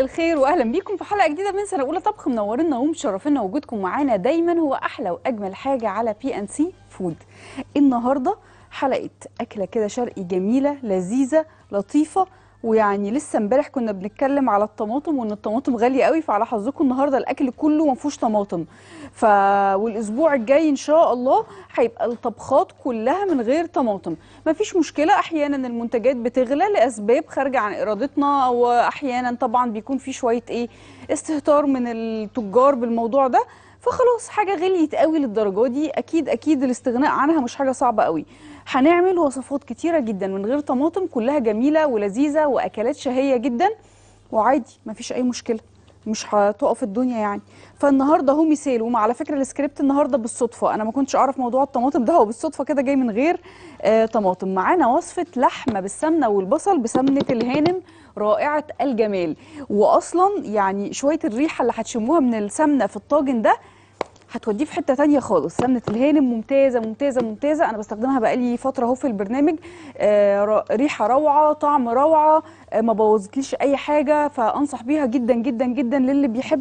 الخير واهلا بيكم في حلقه جديده من سنه اولى طبخ منورنا ومشرفينا وجودكم معانا دايما هو احلى واجمل حاجه على بي ان سي فود النهارده حلقه اكله كده شرقي جميله لذيذه لطيفه ويعني لسه امبارح كنا بنتكلم على الطماطم وان الطماطم غاليه قوي فعلى حظكم النهارده الاكل كله ما فيهوش طماطم ف والاسبوع الجاي ان شاء الله هيبقى الطبخات كلها من غير طماطم ما فيش مشكله احيانا المنتجات بتغلى لاسباب خارجه عن ارادتنا واحيانا طبعا بيكون في شويه ايه استهتار من التجار بالموضوع ده فخلاص حاجه غليت قوي للدرجه دي اكيد اكيد الاستغناء عنها مش حاجه صعبه قوي هنعمل وصفات كتيره جدا من غير طماطم كلها جميله ولذيذه واكلات شهيه جدا وعادي مفيش اي مشكله مش هتقف الدنيا يعني فالنهارده هو مثال وما على فكره السكريبت النهارده بالصدفه انا ما كنتش اعرف موضوع الطماطم ده هو بالصدفه كده جاي من غير آه طماطم معانا وصفه لحمه بالسمنه والبصل بسمنه الهانم رائعه الجمال واصلا يعني شويه الريحه اللي هتشموها من السمنه في الطاجن ده هتوديه في حته تانية خالص سمنه الهانم ممتازه ممتازه ممتازه انا بستخدمها بقالي فتره اهو في البرنامج آه ريحه روعه طعم روعه آه ما بوظتليش اي حاجه فانصح بيها جدا جدا جدا للي بيحب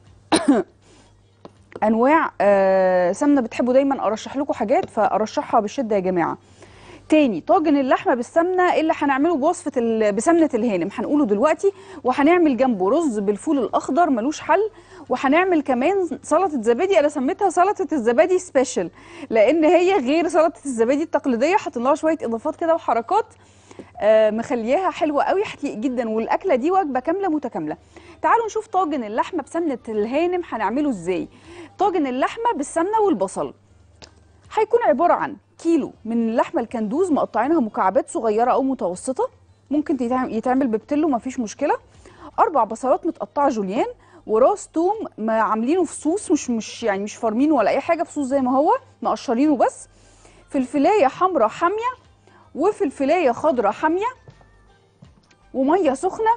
انواع آه سمنه بتحبوا دايما ارشح لكم حاجات فارشحها بشده يا جماعه تاني طاجن اللحمه بالسمنه اللي هنعمله بوصفه بسمنه الهانم هنقوله دلوقتي وهنعمل جنبه رز بالفول الاخضر ملوش حل وهنعمل كمان سلطه زبادي انا سميتها سلطه الزبادي سبيشال لان هي غير سلطه الزبادي التقليديه حاطين لها شويه اضافات كده وحركات آه مخلياها حلوه قوي هتليق جدا والاكله دي وجبه كامله متكامله تعالوا نشوف طاجن اللحمه بسمنه الهانم هنعمله ازاي طاجن اللحمه بالسمنه والبصل هيكون عباره عن كيلو من اللحمه الكندوز مقطعينها مكعبات صغيره او متوسطه ممكن يتعمل ببتلو مفيش مشكله اربع بصلات متقطعه جوليان وراس توم ما عاملينه في صوص مش مش يعني مش فارمينه ولا اي حاجه في صوص زي ما هو مقشرينه بس فلفلايه حمراء حاميه وفلفلايه خضراء حاميه وميه سخنه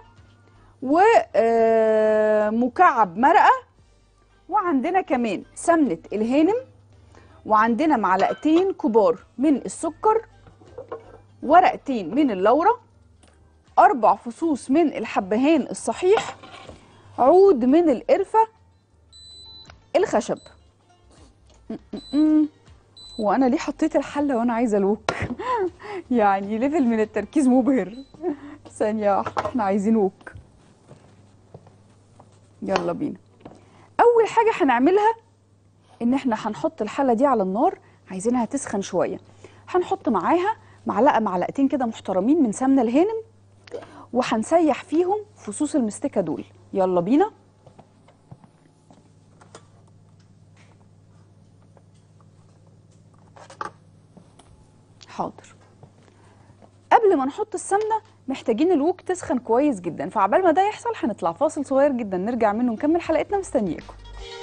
ومكعب مرقه وعندنا كمان سمنه الهانم وعندنا معلقتين كبار من السكر ورقتين من اللورة أربع فصوص من الحبهان الصحيح عود من القرفة الخشب هو أنا ليه حطيت الحلة وأنا عايزة الوك يعني ليفل من التركيز مبهر ثانية احنا عايزين وك يلا بينا أول حاجة هنعملها ان احنا هنحط الحله دي على النار عايزينها تسخن شويه هنحط معاها معلقه معلقتين كده محترمين من سمنه الهانم وهنسيح فيهم فصوص المستكه دول يلا بينا حاضر قبل ما نحط السمنه محتاجين الوك تسخن كويس جدا فعبال ما ده يحصل هنطلع فاصل صغير جدا نرجع منه نكمل حلقتنا مستنياكم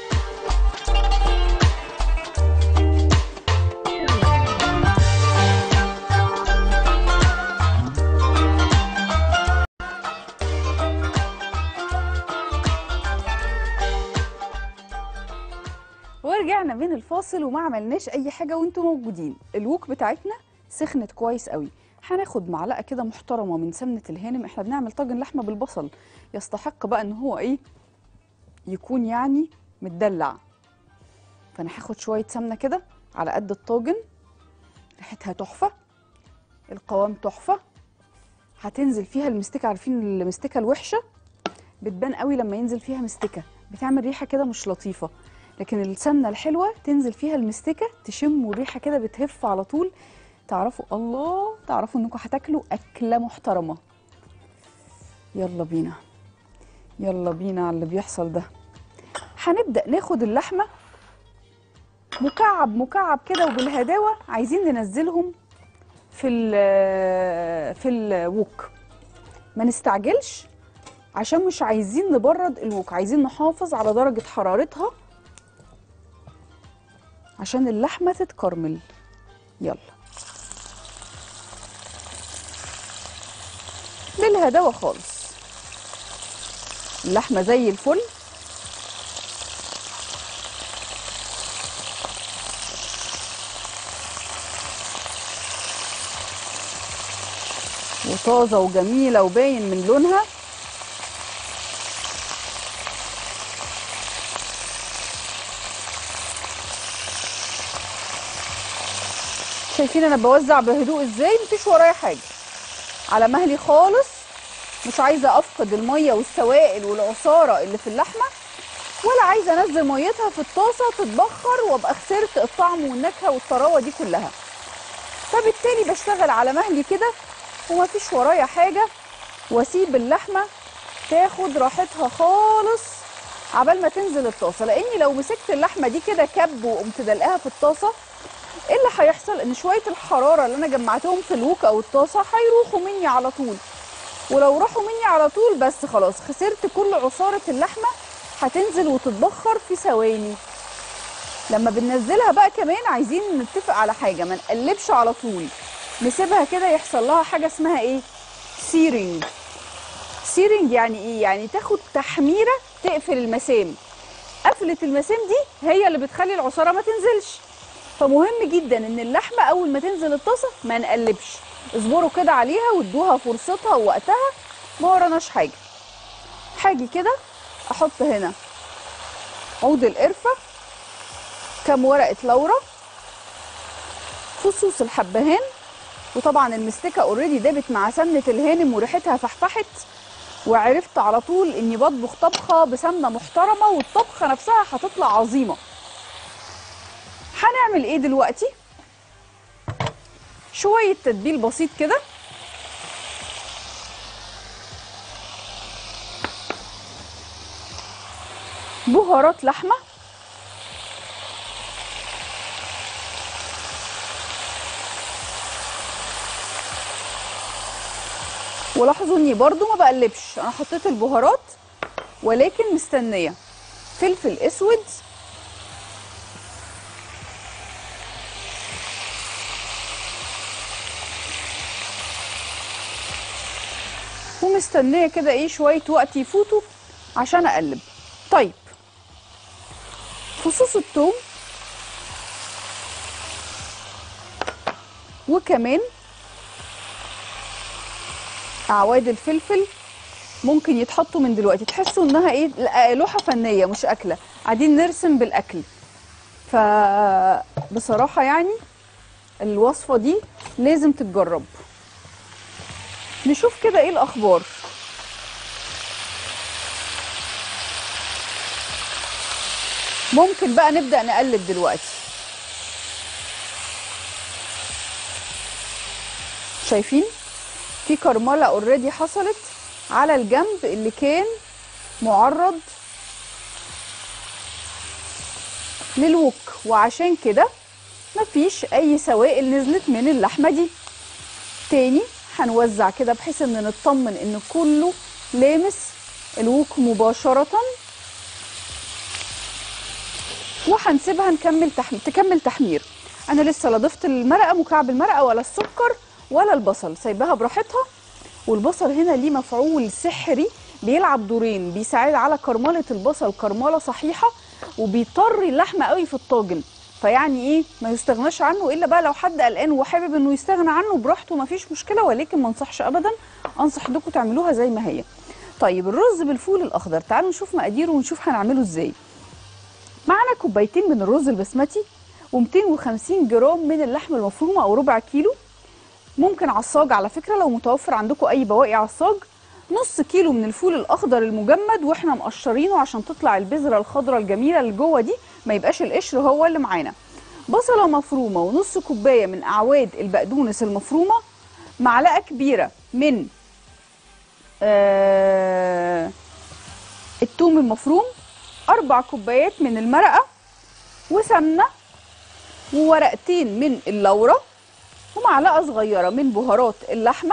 ورجعنا من الفاصل وما عملناش اي حاجه وانتم موجودين الوك بتاعتنا سخنت كويس قوي هناخد معلقه كده محترمه من سمنه الهانم احنا بنعمل طاجن لحمه بالبصل يستحق بقى ان هو ايه يكون يعني متدلع فانا هاخد شويه سمنه كده على قد الطاجن ريحتها تحفه القوام تحفه هتنزل فيها المستكه عارفين المستكه الوحشه بتبان قوي لما ينزل فيها مستكه بتعمل ريحه كده مش لطيفه لكن السمنه الحلوه تنزل فيها المستكه تشموا الريحه كده بتهف على طول تعرفوا الله تعرفوا انكم هتاكلوا اكله محترمه يلا بينا يلا بينا على اللي بيحصل ده هنبدا ناخد اللحمه مكعب مكعب كده وبالهداوه عايزين ننزلهم في ال في الوك ما نستعجلش عشان مش عايزين نبرد الوك عايزين نحافظ على درجه حرارتها عشان اللحمه تتكرمل يلا بالهداوه خالص اللحمه زي الفل وطازه وجميله وباين من لونها شايفين انا بوزع بهدوء ازاي مفيش ورايا حاجه على مهلي خالص مش عايزه افقد الميه والسوائل والعصاره اللي في اللحمه ولا عايزه انزل ميتها في الطاسه تتبخر وابقى خسرت الطعم والنكهه والطراوه دي كلها فبالتالي بشتغل على مهلي كده ومفيش ورايا حاجه واسيب اللحمه تاخد راحتها خالص عبال ما تنزل الطاسه لاني لو مسكت اللحمه دي كده كب وقمت دلقاها في الطاسه ايه اللي هيحصل ان شويه الحراره اللي انا جمعتهم في الوك او الطاسه هيروحوا مني على طول ولو راحوا مني على طول بس خلاص خسرت كل عصاره اللحمه هتنزل وتتبخر في ثواني لما بننزلها بقى كمان عايزين نتفق على حاجه ما نقلبش على طول نسيبها كده يحصل لها حاجه اسمها ايه سيرنج سيرنج يعني ايه يعني تاخد تحميره تقفل المسام قفله المسام دي هي اللي بتخلي العصاره ما تنزلش فمهم جدا ان اللحمه اول ما تنزل الطاسه ما نقلبش اصبروا كده عليها وادوها فرصتها ووقتها ما وراناش حاجه هاجي كده احط هنا عود القرفه كام ورقه لورا فصوص الحبهان وطبعا المستكه اوريدي دابت مع سمنه الهانم وريحتها فحفحت وعرفت على طول اني بطبخ طبخه بسمنه محترمه والطبخه نفسها هتطلع عظيمه هنعمل ايه دلوقتي شويه تتبيل بسيط كده بهارات لحمه ولاحظوا اني برضو ما بقلبش انا حطيت البهارات ولكن مستنيه فلفل اسود ومستنيه كده ايه شويه وقت يفوتوا عشان اقلب طيب فصوص الثوم وكمان اعواد الفلفل ممكن يتحطوا من دلوقتي تحسوا انها ايه لا، لوحه فنيه مش اكله قاعدين نرسم بالاكل فبصراحه يعني الوصفه دي لازم تتجرب نشوف كده ايه الاخبار ممكن بقى نبدا نقلب دلوقتي شايفين في كرمله اوريدي حصلت على الجنب اللي كان معرض للوك وعشان كده مفيش اي سوائل نزلت من اللحمه دي تاني هنوزع كده بحيث ان نطمن ان كله لامس الوك مباشره وهنسيبها نكمل تحمير تكمل تحمير انا لسه لا ضفت المرقه مكعب المرقه ولا السكر ولا البصل سايباها براحتها والبصل هنا ليه مفعول سحري بيلعب دورين بيساعد على كرمله البصل كرمله صحيحه وبيطري اللحمه قوي في الطاجن فيعني ايه ما يستغناش عنه الا بقى لو حد قلقان وحابب انه يستغنى عنه براحته ما فيش مشكله ولكن ما انصحش ابدا انصح انكم تعملوها زي ما هي طيب الرز بالفول الاخضر تعالوا نشوف مقاديره ونشوف هنعمله ازاي معانا كوبايتين من الرز البسمتي و250 جرام من اللحمه المفرومه او ربع كيلو ممكن عصاج على فكره لو متوفر عندكم اي بواقي عصاج نص كيلو من الفول الاخضر المجمد واحنا مقشرينه عشان تطلع البذره الخضراء الجميله اللي جوه دي ما يبقاش القشر هو اللي معانا بصله مفرومه ونص كوبايه من اعواد البقدونس المفرومه معلقه كبيره من آه الثوم المفروم اربع كوبايات من المرقه وسمنه وورقتين من اللورة ومعلقة صغيرة من بهارات اللحمة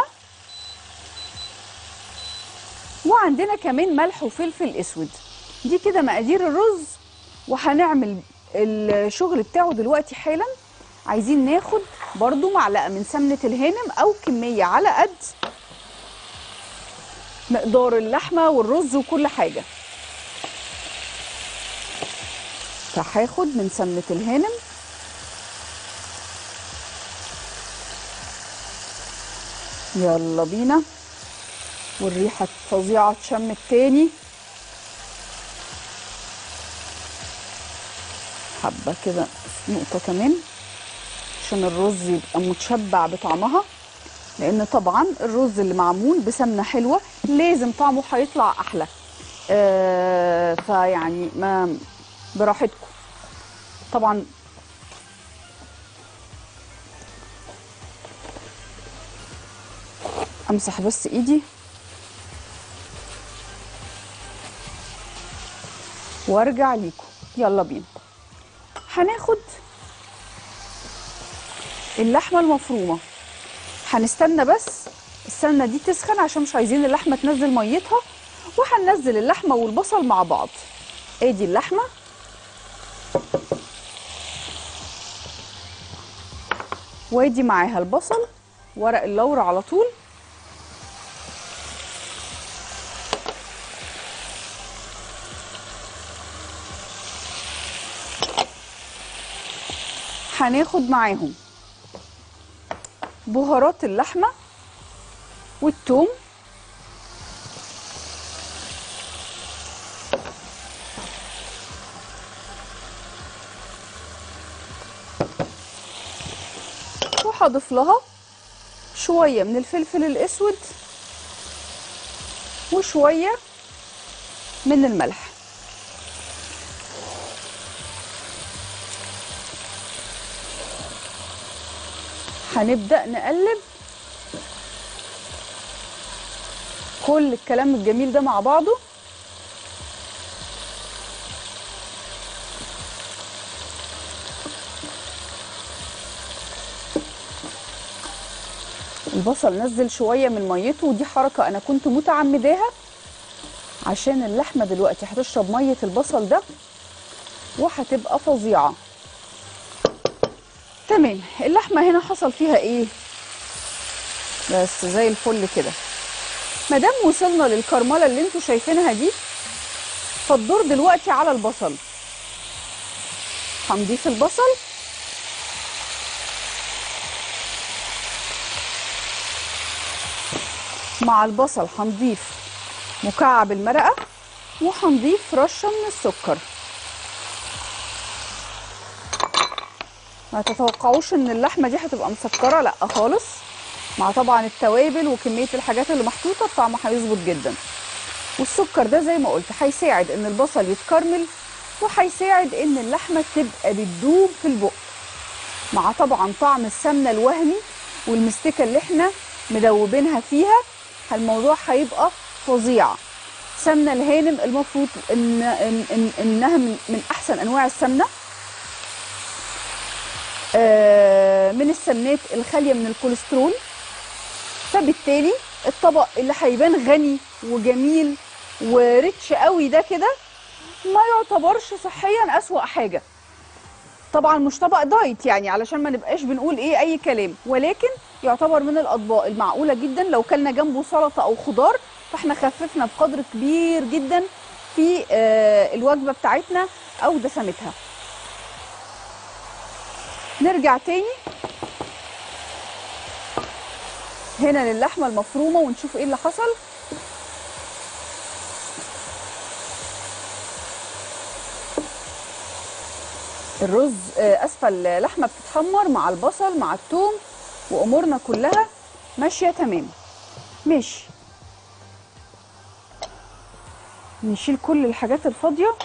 وعندنا كمان ملح وفلفل اسود دي كده مقادير الرز وهنعمل الشغل بتاعه دلوقتي حالا عايزين ناخد برضو معلقة من سمنة الهانم او كمية على قد مقدار اللحمة والرز وكل حاجة فهاخد من سمنة الهانم يلا بينا والريحة فظيعة تشم تاني حبة كده نقطة كمان عشان الرز يبقى متشبع بطعمها لان طبعا الرز اللي معمول بسمنه حلوه لازم طعمه هيطلع احلى آه فيعني ما براحتكم طبعا امسح بس ايدي وارجع ليكم يلا بينا هناخد اللحمه المفرومه هنستنى بس السمنه دي تسخن عشان مش عايزين اللحمه تنزل ميتها وهننزل اللحمه والبصل مع بعض ادي اللحمه وادي معاها البصل ورق اللورا على طول هناخد معاهم بهارات اللحمه والثوم وهضيف لها شويه من الفلفل الاسود وشويه من الملح هنبدأ نقلب كل الكلام الجميل ده مع بعضه البصل نزل شوية من ميته ودي حركة أنا كنت متعمداها عشان اللحمة دلوقتي هتشرب مية البصل ده وهتبقى فظيعة تمام اللحمه هنا حصل فيها ايه بس زي الفل كده ما دام وصلنا للكرمله اللي انتوا شايفينها دي فالدور دلوقتي على البصل هنضيف البصل مع البصل هنضيف مكعب المرقه وهنضيف رشه من السكر ما تتوقعوش ان اللحمه دي هتبقى مسكره لا خالص مع طبعا التوابل وكميه الحاجات اللي محطوطه الطعم هيظبط جدا والسكر ده زي ما قلت هيساعد ان البصل يتكرمل وهيساعد ان اللحمه تبقى بتدوب في البق مع طبعا طعم السمنه الوهمي والمستكه اللي احنا مدوبينها فيها الموضوع هيبقى فظيع سمنه الهانم المفروض ان, إن, إن انها من, من احسن انواع السمنه من السمنات الخاليه من الكوليسترول فبالتالي الطبق اللي هيبان غني وجميل وريتش قوي ده كده ما يعتبرش صحيا اسوأ حاجه طبعا مش طبق دايت يعني علشان ما نبقاش بنقول ايه اي كلام ولكن يعتبر من الاطباق المعقوله جدا لو كلنا جنبه سلطه او خضار فاحنا خففنا بقدر كبير جدا في الوجبه بتاعتنا او دسمتها نرجع تاني هنا للحمة المفرومة ونشوف ايه اللي حصل الرز اسفه اللحمه بتتحمر مع البصل مع الثوم وامورنا كلها ماشيه تمام ماشي نشيل كل الحاجات الفاضيه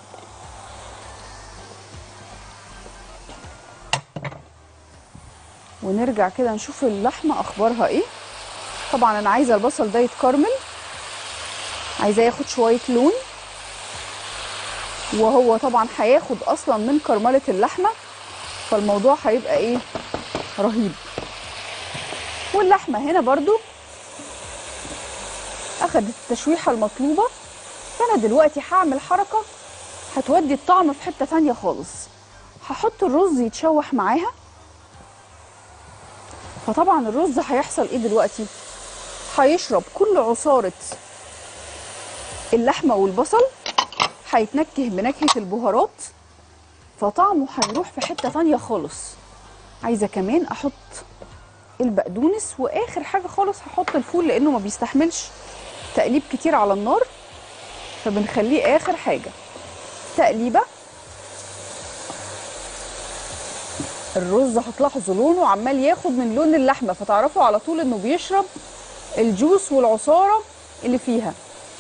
ونرجع كده نشوف اللحمه اخبارها ايه طبعا انا عايزه البصل ده يتكرمل عايزاه ياخد شويه لون وهو طبعا هياخد اصلا من كرمله اللحمه فالموضوع هيبقى ايه رهيب واللحمه هنا برضو اخدت التشويحه المطلوبه فانا دلوقتي هعمل حركه هتودي الطعم في حته ثانيه خالص هحط الرز يتشوح معاها فطبعا الرز هيحصل ايه دلوقتي هيشرب كل عصاره اللحمه والبصل هيتنكه بنكهه البهارات فطعمه هيروح في حته ثانيه خالص عايزه كمان احط البقدونس واخر حاجه خالص هحط الفول لانه ما بيستحملش تقليب كتير على النار فبنخليه اخر حاجه تقليبه الرز هتلاحظوا لونه عمال ياخد من لون اللحمه فتعرفوا على طول انه بيشرب الجوس والعصاره اللي فيها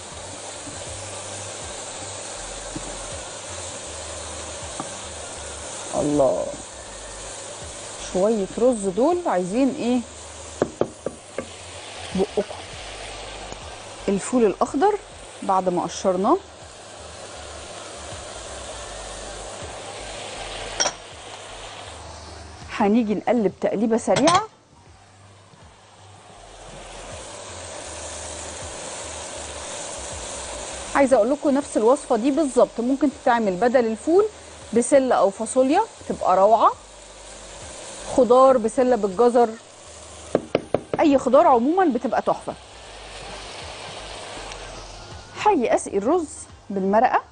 الله شويه رز دول عايزين ايه بقكم الفول الاخضر بعد ما قشرناه هنيجي نقلب تقليبه سريعه عايزه اقول لكم نفس الوصفه دي بالظبط ممكن تتعمل بدل الفول بسله او فاصوليا تبقى روعه خضار بسله بالجزر اي خضار عموما بتبقى تحفه هاجي اسقي الرز بالمرقه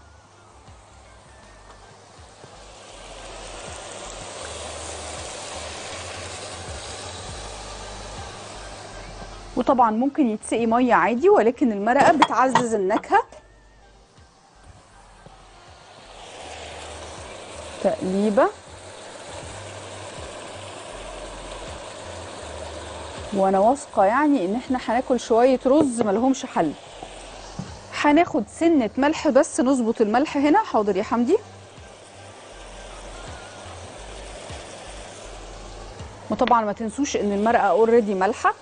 وطبعا ممكن يتسقي ميه عادي ولكن المرقه بتعزز النكهه تقليبه وانا واثقه يعني ان احنا هناكل شويه رز ملهمش حل هناخد سنه ملح بس نظبط الملح هنا حاضر يا حمدي وطبعا ما تنسوش ان المرقه اوريدي مالحه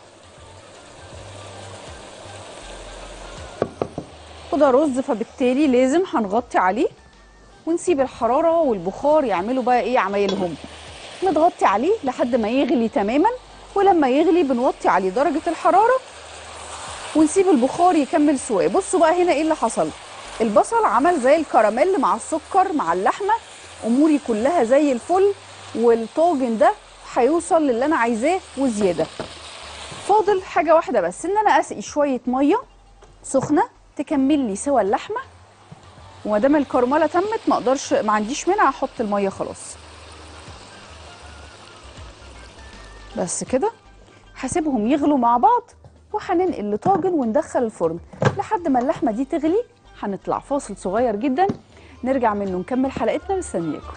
وده رز فبالتالي لازم هنغطي عليه ونسيب الحراره والبخار يعملوا بقى ايه عمايلهم نضغطي عليه لحد ما يغلي تماما ولما يغلي بنوطي عليه درجه الحراره ونسيب البخار يكمل سواه بصوا بقى هنا ايه اللي حصل البصل عمل زي الكراميل مع السكر مع اللحمه اموري كلها زي الفل والطاجن ده هيوصل للي انا عايزاه وزياده فاضل حاجه واحده بس ان انا اسقي شويه ميه سخنه تكمل لي سوى اللحمه وما دام الكرمله تمت ما اقدرش ما عنديش مانع احط الميه خلاص بس كده هسيبهم يغلوا مع بعض وهننقل لطاجن وندخل الفرن لحد ما اللحمه دي تغلي هنطلع فاصل صغير جدا نرجع منه نكمل حلقتنا مستنياكم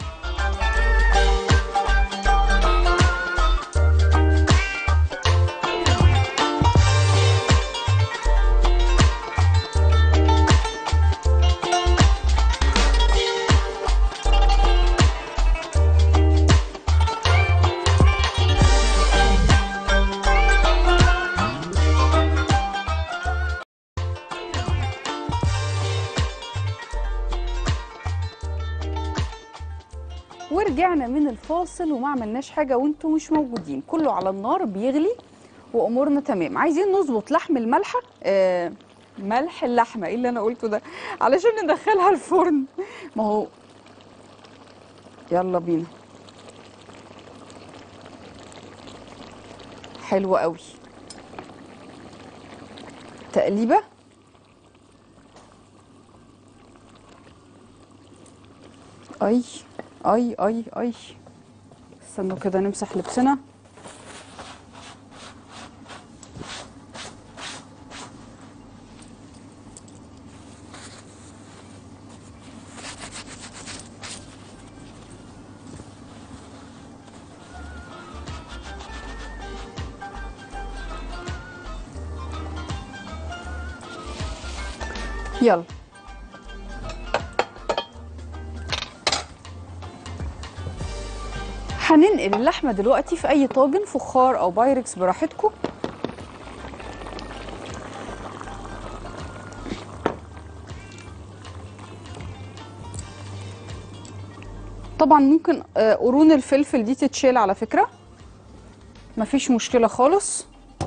ورجعنا من الفاصل وما عملناش حاجه وانتم مش موجودين كله على النار بيغلي وامورنا تمام عايزين نظبط لحم الملحه آه ملح اللحمه ايه اللي انا قلته ده علشان ندخلها الفرن ما هو يلا بينا حلو قوي تقليبه اي اي اي اي استنوا كده نمسح لبسنا يلا هننقل اللحمه دلوقتي في اي طاجن فخار او بايركس براحتكم طبعا ممكن آه، قرون الفلفل دي تتشيل على فكره مفيش مشكله خالص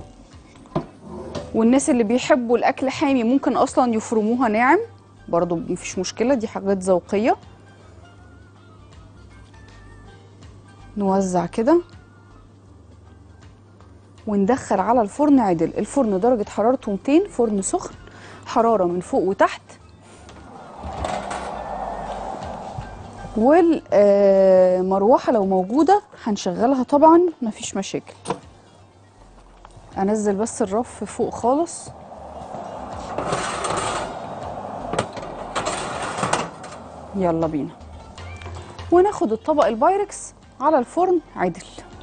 والناس اللي بيحبوا الاكل حامي ممكن اصلا يفرموها ناعم برضو مفيش مشكله دي حاجات ذوقيه نوزع كده وندخل على الفرن عدل الفرن درجة حرارته 200 فرن سخن حرارة من فوق وتحت والمروحة لو موجودة هنشغلها طبعا مفيش مشاكل انزل بس الرف فوق خالص يلا بينا وناخد الطبق البايركس على الفرن عدل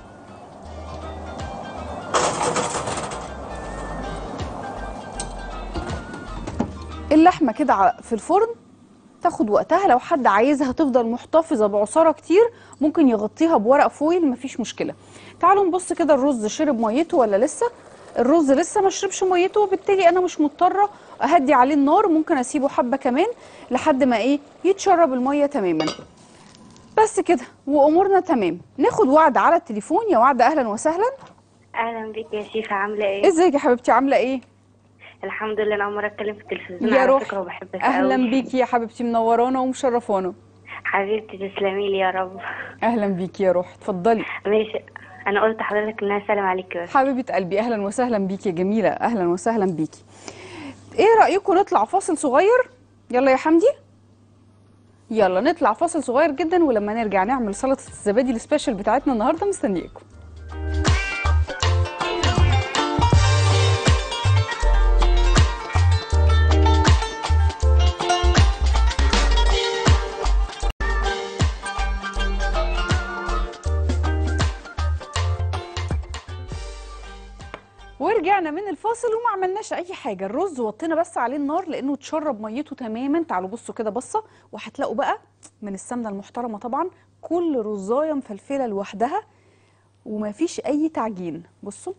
اللحمه كده ع- في الفرن تاخد وقتها لو حد عايزها تفضل محتفظه بعصاره كتير ممكن يغطيها بورق فويل مفيش مشكله تعالوا نبص كده الرز شرب ميته ولا لسه الرز لسه ما شربش ميته وبالتالي انا مش مضطره اهدي عليه النار ممكن اسيبه حبه كمان لحد ما ايه يتشرب الميه تماما بس كده وامورنا تمام ناخد وعد على التليفون يا وعد اهلا وسهلا اهلا بك يا شيخه عامله ايه ازيك يا حبيبتي عامله ايه الحمد لله انا اول مره اتكلم في التلفزيون يا على روح فكره وبحبك اهلا قوي. بيكي يا حبيبتي منورانا ومشرفانا حبيبتي تسلمي لي يا رب اهلا بيكي يا روح اتفضلي ماشي انا قلت لحضرتك ان انا اسلم عليك بس حبيبه قلبي اهلا وسهلا بيكي يا جميله اهلا وسهلا بيكي ايه رايكم نطلع فاصل صغير يلا يا حمدي يلا نطلع فاصل صغير جدا ولما نرجع نعمل سلطه الزبادي السبيشال بتاعتنا النهارده مستنياكم ورجعنا من الفاصل وما عملناش اي حاجه الرز وطينا بس عليه النار لانه اتشرب ميته تماما تعالوا بصوا كده بصه وهتلاقوا بقى من السمنه المحترمه طبعا كل رزايه مفلفله لوحدها ومفيش اي تعجين بصوا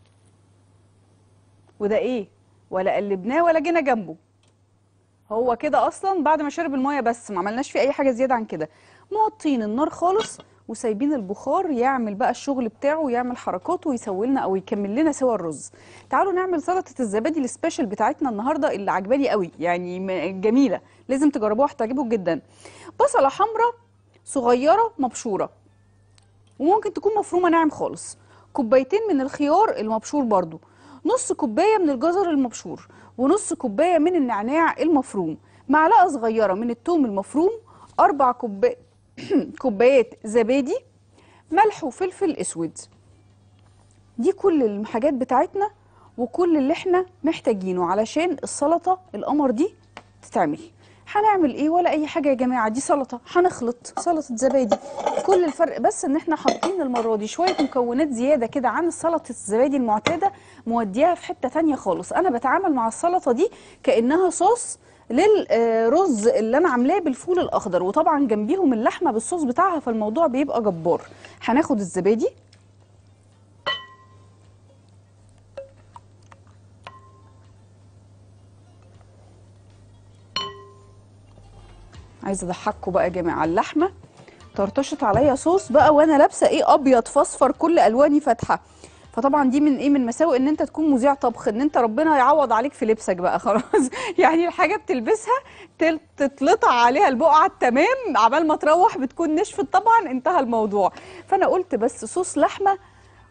وده ايه ولا قلبناه ولا جينا جنبه هو كده اصلا بعد ما شرب الميه بس ما عملناش فيه اي حاجه زياده عن كده موطين النار خالص وسايبين البخار يعمل بقى الشغل بتاعه ويعمل حركاته ويسوي لنا او يكمل لنا سوى الرز تعالوا نعمل سلطه الزبادي السبيشال بتاعتنا النهارده اللي عجباني قوي يعني م- جميله لازم تجربوها هتعجبكم جدا بصله حمراء صغيره مبشوره وممكن تكون مفرومه ناعم خالص كوبايتين من الخيار المبشور برضو نص كوبايه من الجزر المبشور ونص كوبايه من النعناع المفروم معلقه صغيره من الثوم المفروم اربع كوبا... كوبايات زبادي ملح وفلفل اسود دي كل الحاجات بتاعتنا وكل اللي احنا محتاجينه علشان السلطه القمر دي تتعمل هنعمل ايه ولا اي حاجه يا جماعه دي سلطه هنخلط سلطه زبادي كل الفرق بس ان احنا حاطين المره دي شويه مكونات زياده كده عن سلطه الزبادي المعتاده مودياها في حته تانية خالص انا بتعامل مع السلطه دي كانها صوص للرز اللي انا عاملاه بالفول الاخضر وطبعا جنبيهم اللحمه بالصوص بتاعها فالموضوع بيبقى جبار هناخد الزبادي عايزه اضحككم بقى يا جماعه اللحمه طرطشت عليا صوص بقى وانا لابسه ايه ابيض فاصفر كل الواني فاتحه فطبعا دي من ايه من مساوئ ان انت تكون مذيع طبخ ان انت ربنا يعوض عليك في لبسك بقى خلاص يعني الحاجه بتلبسها تل- تتلطع عليها البقعه التمام عبال ما تروح بتكون نشفت طبعا انتهى الموضوع فانا قلت بس صوص لحمه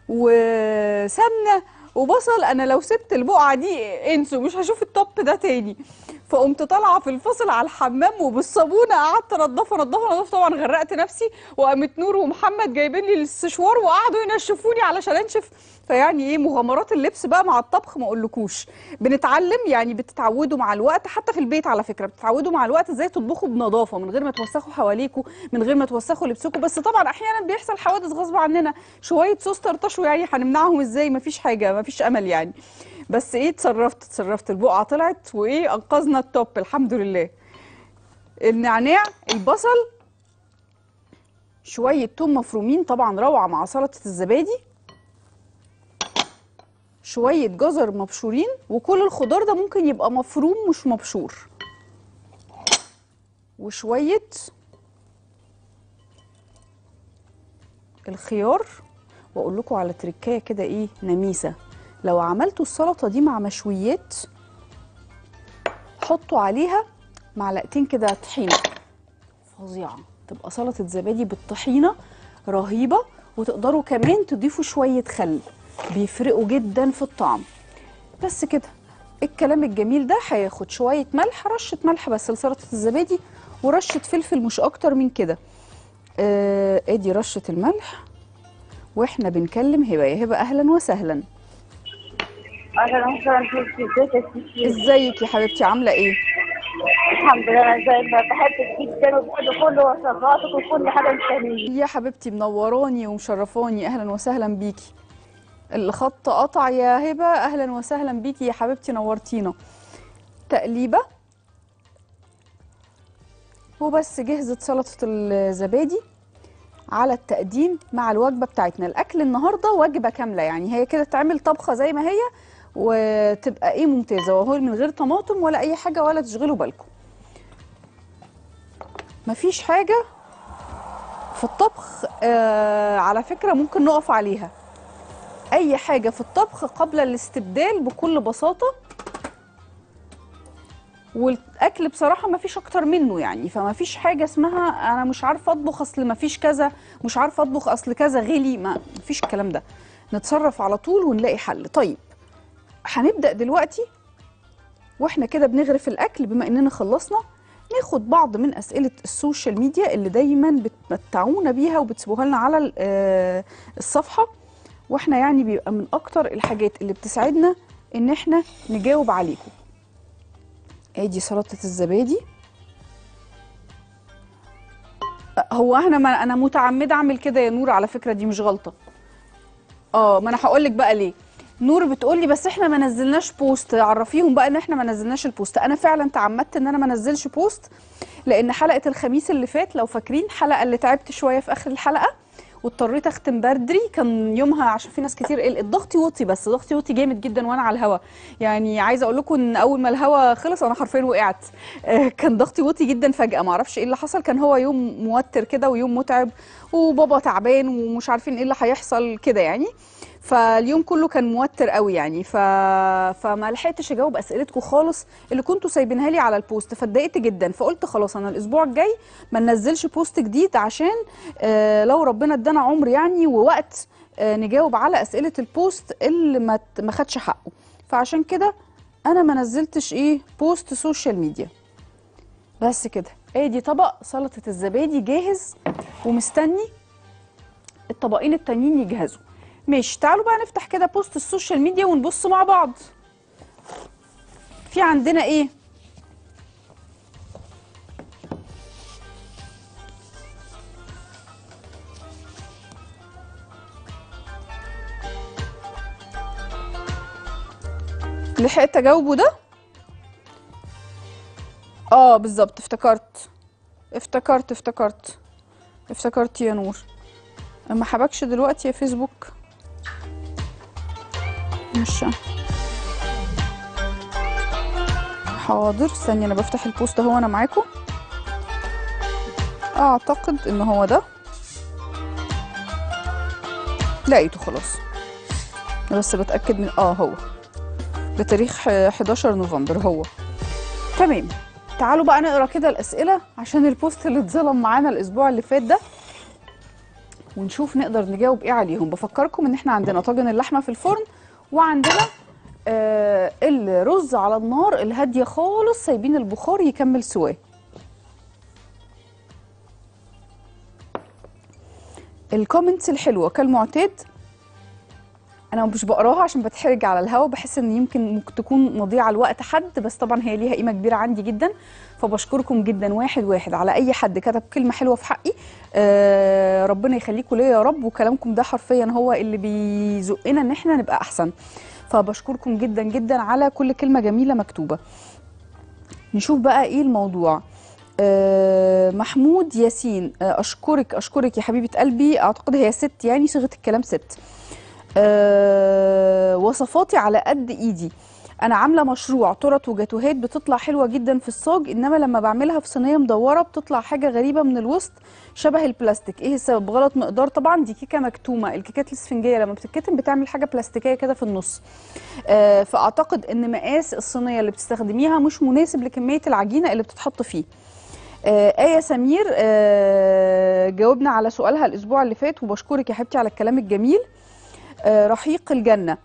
وسمنه وبصل انا لو سبت البقعه دي انسوا مش هشوف التوب ده تاني فقمت طالعه في الفصل على الحمام وبالصابونه قعدت انضفه انضفه انضفه طبعا غرقت نفسي وقامت نور ومحمد جايبين لي السشوار وقعدوا ينشفوني علشان انشف فيعني ايه مغامرات اللبس بقى مع الطبخ ما اقولكوش بنتعلم يعني بتتعودوا مع الوقت حتى في البيت على فكره بتتعودوا مع الوقت ازاي تطبخوا بنظافه من غير ما توسخوا حواليكوا من غير ما توسخوا لبسكم بس طبعا احيانا بيحصل حوادث غصب عننا شويه صوص طرطشوا يعني هنمنعهم ازاي مفيش حاجه مفيش امل يعني بس ايه اتصرفت اتصرفت البقعه طلعت وايه انقذنا التوب الحمد لله النعناع البصل شويه توم مفرومين طبعا روعه مع سلطه الزبادي شويه جزر مبشورين وكل الخضار ده ممكن يبقى مفروم مش مبشور وشويه الخيار واقول لكم على تركايه كده ايه نميسه لو عملتوا السلطه دي مع مشويات حطوا عليها معلقتين كده طحينه فظيعه تبقى سلطه زبادي بالطحينه رهيبه وتقدروا كمان تضيفوا شويه خل بيفرقوا جدا في الطعم بس كده الكلام الجميل ده هياخد شويه ملح رشه ملح بس لسلطه الزبادي ورشه فلفل مش اكتر من كده آه، ادي رشه الملح واحنا بنكلم هبه يا هبه اهلا وسهلا اهلا وسهلا فيك ازيك يا ستي ازيك يا حبيبتي عامله ايه الحمد لله انا زي ما بحبك جدا وبحب كل وصفاتك وكل حاجه بتعمليها يا حبيبتي منوراني ومشرفاني اهلا وسهلا بيكي الخط قطع يا هبه اهلا وسهلا بيكي يا حبيبتي نورتينا تقليبه وبس جهزت سلطه الزبادي على التقديم مع الوجبه بتاعتنا الاكل النهارده وجبه كامله يعني هي كده تعمل طبخه زي ما هي وتبقى ايه ممتازه وهو من غير طماطم ولا اي حاجه ولا تشغلوا بالكم مفيش حاجه في الطبخ آه على فكرة ممكن نقف عليها أي حاجة في الطبخ قبل الاستبدال بكل بساطة والأكل بصراحة ما فيش أكتر منه يعني فما فيش حاجة اسمها أنا مش عارفة أطبخ أصل ما فيش كذا مش عارفة أطبخ أصل كذا غلي ما فيش الكلام ده نتصرف على طول ونلاقي حل طيب هنبدأ دلوقتي واحنا كده بنغرف الأكل بما إننا خلصنا ناخد بعض من اسئله السوشيال ميديا اللي دايما بتمتعونا بيها وبتسيبوها لنا على ال- آه، الصفحه واحنا يعني بيبقى من اكتر الحاجات اللي بتساعدنا ان احنا نجاوب عليكم ادي سلطه الزبادي أه، هو احنا ما انا متعمده اعمل كده يا نور على فكره دي مش غلطه اه ما انا هقول لك بقى ليه نور بتقول لي بس احنا ما نزلناش بوست عرفيهم بقى ان احنا ما نزلناش البوست انا فعلا تعمدت ان انا ما انزلش بوست لان حلقه الخميس اللي فات لو فاكرين حلقه اللي تعبت شويه في اخر الحلقه واضطريت اختم بدري كان يومها عشان في ناس كتير قلقت ضغطي وطي بس ضغطي وطي جامد جدا وانا على الهوا يعني عايزه اقول لكم ان اول ما الهوا خلص انا حرفيا وقعت آه، كان ضغطي وطي جدا فجاه ما اعرفش ايه اللي حصل كان هو يوم موتر كده ويوم متعب وبابا تعبان ومش عارفين ايه اللي هيحصل كده يعني فاليوم كله كان موتر قوي يعني ف... فما لحقتش اجاوب اسئلتكم خالص اللي كنتوا سايبينها لي على البوست فاتضايقت جدا فقلت خلاص انا الاسبوع الجاي ما ننزلش بوست جديد عشان آه لو ربنا ادانا عمر يعني ووقت آه نجاوب على اسئله البوست اللي ما ت- ما خدش حقه فعشان كده انا ما نزلتش ايه بوست سوشيال ميديا بس كده ادي طبق سلطه الزبادي جاهز ومستني الطبقين التانيين يجهزوا ماشي تعالوا بقى نفتح كده بوست السوشيال ميديا ونبص مع بعض في عندنا ايه لحقت اجاوبه ده اه بالظبط افتكرت افتكرت افتكرت افتكرت يا نور ما حبكش دلوقتي يا فيسبوك ماشي حاضر استني انا بفتح البوست اهو انا معاكم اعتقد ان هو ده لقيته خلاص أنا بس بتاكد من اه هو بتاريخ ح- 11 نوفمبر هو تمام تعالوا بقى نقرا كده الاسئله عشان البوست اللي اتظلم معانا الاسبوع اللي فات ده ونشوف نقدر نجاوب ايه عليهم بفكركم ان احنا عندنا طاجن اللحمه في الفرن وعندنا آه الرز على النار الهاديه خالص سايبين البخار يكمل سواه الكومنتس الحلوه كالمعتاد انا مش بقراها عشان بتحرج على الهوا بحس ان يمكن ممكن تكون مضيعه لوقت حد بس طبعا هي ليها قيمه كبيره عندي جدا فبشكركم جدا واحد واحد على اي حد كتب كلمه حلوه في حقي آه ربنا يخليكم ليا يا رب وكلامكم ده حرفيا هو اللي بيزقنا ان احنا نبقى احسن فبشكركم جدا جدا على كل كلمه جميله مكتوبه نشوف بقى ايه الموضوع آه محمود ياسين آه اشكرك اشكرك يا حبيبه قلبي اعتقد هي ست يعني صيغه الكلام ست آه وصفاتي على قد ايدي انا عامله مشروع تورت وجاتوهات بتطلع حلوه جدا في الصاج انما لما بعملها في صينيه مدوره بتطلع حاجه غريبه من الوسط شبه البلاستيك ايه السبب غلط مقدار طبعا دي كيكه مكتومه الكيكات الاسفنجيه لما بتتكتم بتعمل حاجه بلاستيكيه كده في النص آه فاعتقد ان مقاس الصينيه اللي بتستخدميها مش مناسب لكميه العجينه اللي بتتحط فيه آه آية سمير آه جاوبنا على سؤالها الأسبوع اللي فات وبشكرك يا حبيبتي على الكلام الجميل آه رحيق الجنة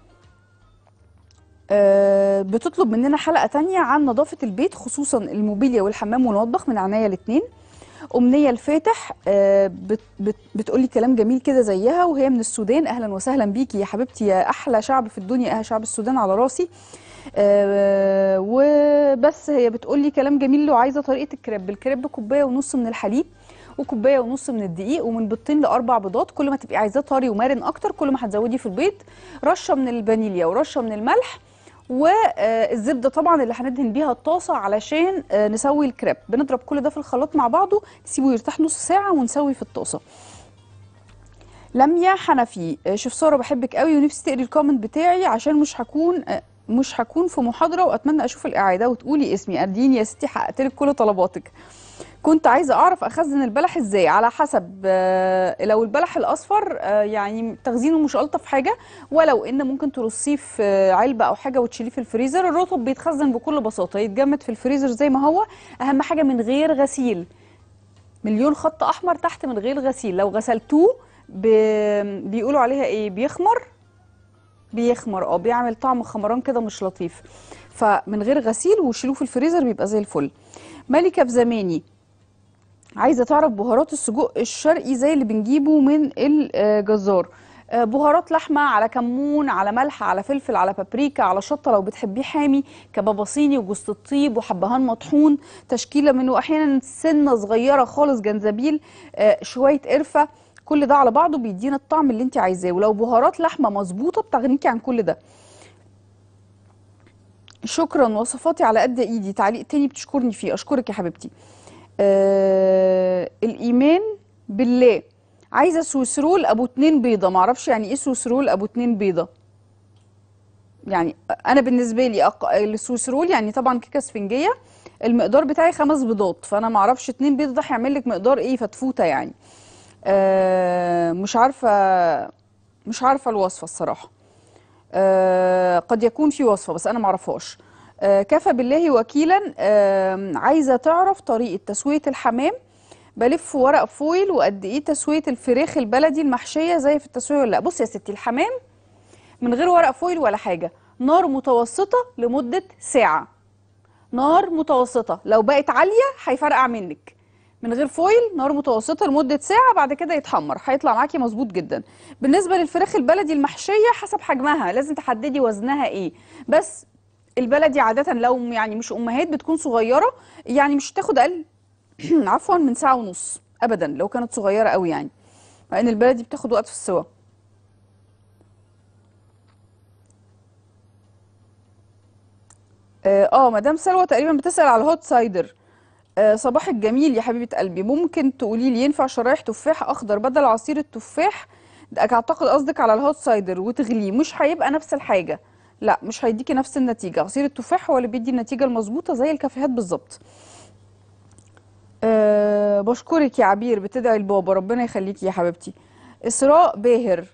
آه بتطلب مننا حلقة تانية عن نظافة البيت خصوصا الموبيليا والحمام والمطبخ من عناية الاتنين أمنية الفاتح آه بت بت بتقولي كلام جميل كده زيها وهي من السودان أهلا وسهلا بيكي يا حبيبتي يا أحلى شعب في الدنيا أهل شعب السودان على راسي آه وبس هي بتقول لي كلام جميل وعايزه طريقه الكريب الكريب كوبايه ونص من الحليب وكوبايه ونص من الدقيق ومن بيضتين لاربع بيضات كل ما تبقي عايزاه طري ومرن اكتر كل ما هتزودي في البيض رشه من الفانيليا ورشه من الملح والزبده طبعا اللي هندهن بيها الطاسه علشان آه، نسوي الكريب بنضرب كل ده في الخلاط مع بعضه نسيبه يرتاح نص ساعه ونسوي في الطاسه لميا حنفي آه، شيف ساره بحبك قوي ونفسي تقري الكومنت بتاعي عشان مش هكون آه، مش هكون في محاضره واتمنى اشوف الاعاده وتقولي اسمي اديني يا ستي حققت لك كل طلباتك كنت عايزه اعرف اخزن البلح ازاي على حسب آه، لو البلح الاصفر آه، يعني تخزينه مش الطف حاجه ولو ان ممكن ترصيه في آه، علبه او حاجه وتشيليه في الفريزر الرطب بيتخزن بكل بساطه يتجمد في الفريزر زي ما هو اهم حاجه من غير غسيل مليون خط احمر تحت من غير غسيل لو غسلتوه ب... بيقولوا عليها ايه بيخمر بيخمر اه بيعمل طعم خمران كده مش لطيف فمن غير غسيل وشيلوه في الفريزر بيبقى زي الفل ملكه بزماني عايزه تعرف بهارات السجق الشرقي زي اللي بنجيبه من الجزار آه، بهارات لحمه على كمون على ملح على فلفل على بابريكا على شطه لو بتحبيه حامي كبابا صيني وجوز الطيب وحبهان مطحون تشكيله منه احيانا سنه صغيره خالص جنزبيل آه، شويه قرفه كل ده على بعضه بيدينا الطعم اللي انت عايزاه ولو بهارات لحمه مظبوطه بتغنيكي عن كل ده شكرا وصفاتي على قد ايدي تعليق تاني بتشكرني فيه اشكرك يا حبيبتي آه الايمان بالله عايزه سويسرول ابو اتنين بيضه معرفش يعني ايه سويسرول ابو اتنين بيضه يعني انا بالنسبه لي أق... السويسرول يعني طبعا كيكه اسفنجيه المقدار بتاعي خمس بيضات فانا معرفش اتنين بيض ده هيعمل لك مقدار ايه فتفوته يعني آه مش عارفه مش عارفه الوصفه الصراحه آه قد يكون في وصفه بس انا معرفهاش آه كفى بالله وكيلا آه عايزه تعرف طريقه تسويه الحمام بلف ورق فويل وقد ايه تسويه الفراخ البلدي المحشيه زي في التسويه ولا لا بص يا ستي الحمام من غير ورق فويل ولا حاجه نار متوسطه لمده ساعه نار متوسطه لو بقت عاليه هيفرقع منك من غير فويل نار متوسطه لمده ساعه بعد كده يتحمر هيطلع معاكي مظبوط جدا بالنسبه للفراخ البلدي المحشيه حسب حجمها لازم تحددي وزنها ايه بس البلدي عاده لو يعني مش امهات بتكون صغيره يعني مش تاخد اقل عفوا من ساعه ونص ابدا لو كانت صغيره قوي يعني لان البلدي بتاخد وقت في السوا اه آه، مدام سلوى تقريبا بتسأل على الهوت سايدر آه صباح الجميل يا حبيبة قلبي ممكن تقولي لي ينفع شرايح تفاح اخضر بدل عصير التفاح ده اعتقد قصدك على الهوت سايدر وتغليه مش هيبقى نفس الحاجة لا مش هيديكي نفس النتيجة عصير التفاح هو اللي بيدي النتيجة المظبوطة زي الكافيهات بالظبط أه بشكرك يا عبير بتدعي البابا ربنا يخليكي يا حبيبتي إسراء باهر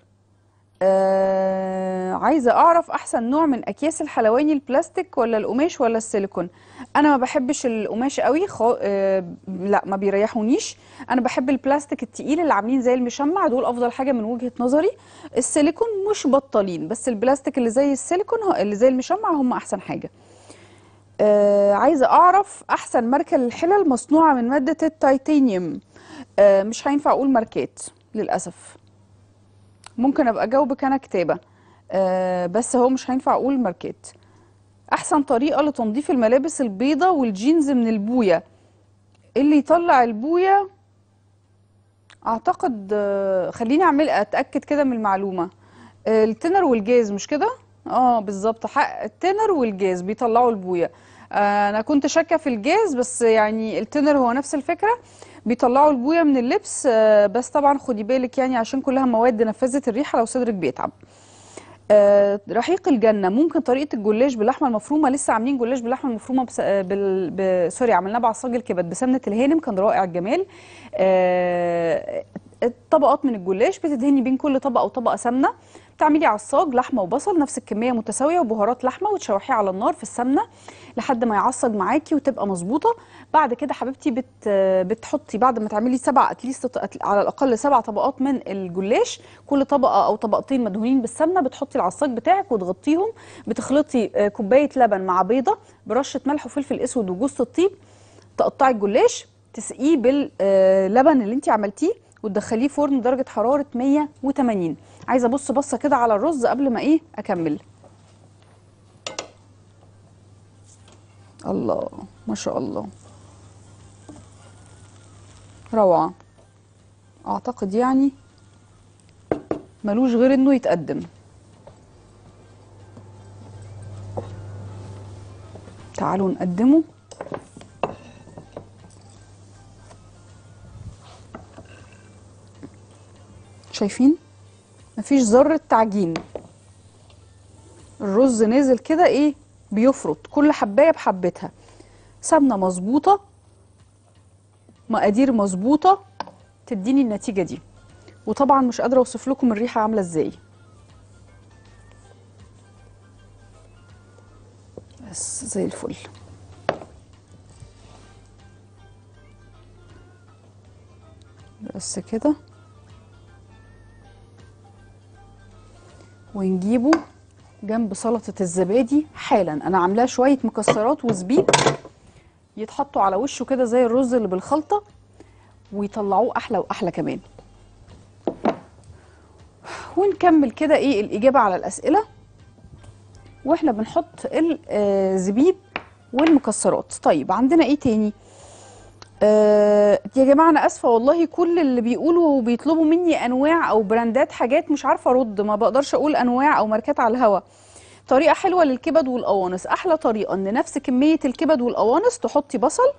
أه عايزة أعرف أحسن نوع من أكياس الحلواني البلاستيك ولا القماش ولا السيليكون أنا ما بحبش القماش قوي خو... أه لا ما بيريحونيش أنا بحب البلاستيك التقيل اللي عاملين زي المشمع دول أفضل حاجة من وجهة نظري السيليكون مش بطالين بس البلاستيك اللي زي السيليكون هو- اللي زي المشمع هم أحسن حاجة آه عايزة أعرف أحسن ماركة للحلل مصنوعة من مادة التيتانيوم آه مش هينفع أقول ماركات للأسف ممكن أبقى أجاوبك أنا كتابة آه بس هو مش هينفع أقول ماركات أحسن طريقة لتنظيف الملابس البيضة والجينز من البوية اللي يطلع البوية أعتقد آه خليني أعمل أتأكد كده من المعلومة آه التنر والجاز مش كده؟ اه بالظبط حق التنر والجاز بيطلعوا البويه آه انا كنت شاكه في الجاز بس يعني التنر هو نفس الفكره بيطلعوا البويه من اللبس آه بس طبعا خدي بالك يعني عشان كلها مواد نفذت الريحه لو صدرك بيتعب آه رحيق الجنه ممكن طريقه الجلاش باللحمه المفرومه لسه عاملين جلاش باللحمه المفرومه بس... آه، بال... ب... سوري عملناه بعصاج الكبد بسمنه الهانم كان رائع الجمال آه طبقات من الجلاش بتدهني بين كل طبقه وطبقه سمنه تعملي عصاج لحمه وبصل نفس الكميه متساويه وبهارات لحمه وتشوحيه على النار في السمنه لحد ما يعصج معاكي وتبقى مظبوطه بعد كده حبيبتي بت بتحطي بعد ما تعملي سبع اتليست على الاقل سبع طبقات من الجلاش كل طبقه او طبقتين مدهونين بالسمنه بتحطي العصاج بتاعك وتغطيهم بتخلطي آه، كوبايه لبن مع بيضه برشه ملح وفلفل اسود وجوز الطيب تقطعي الجلاش تسقيه باللبن اللي انت عملتيه وتدخليه فرن درجه حراره 180 عايزه ابص بصه كده على الرز قبل ما ايه اكمل الله ما شاء الله روعة اعتقد يعني ملوش غير انه يتقدم تعالوا نقدمه شايفين مفيش ذرة تعجين الرز نازل كده ايه بيفرط كل حبايه بحبتها سمنه مظبوطه مقادير مظبوطه تديني النتيجه دي وطبعا مش قادره اوصف لكم الريحه عامله ازاي بس زي الفل بس كده ونجيبه جنب سلطة الزبادي حالا انا عاملاه شوية مكسرات وزبيب يتحطوا على وشه كده زي الرز اللي بالخلطة ويطلعوه احلى واحلى كمان ونكمل كده ايه الاجابة على الاسئلة واحنا بنحط الزبيب والمكسرات طيب عندنا ايه تاني آه يا جماعه انا اسفه والله كل اللي بيقولوا بيطلبوا مني انواع او براندات حاجات مش عارفه ارد ما بقدرش اقول انواع او ماركات على الهوا طريقه حلوه للكبد والقوانص احلى طريقه ان نفس كميه الكبد والقوانص تحطي بصل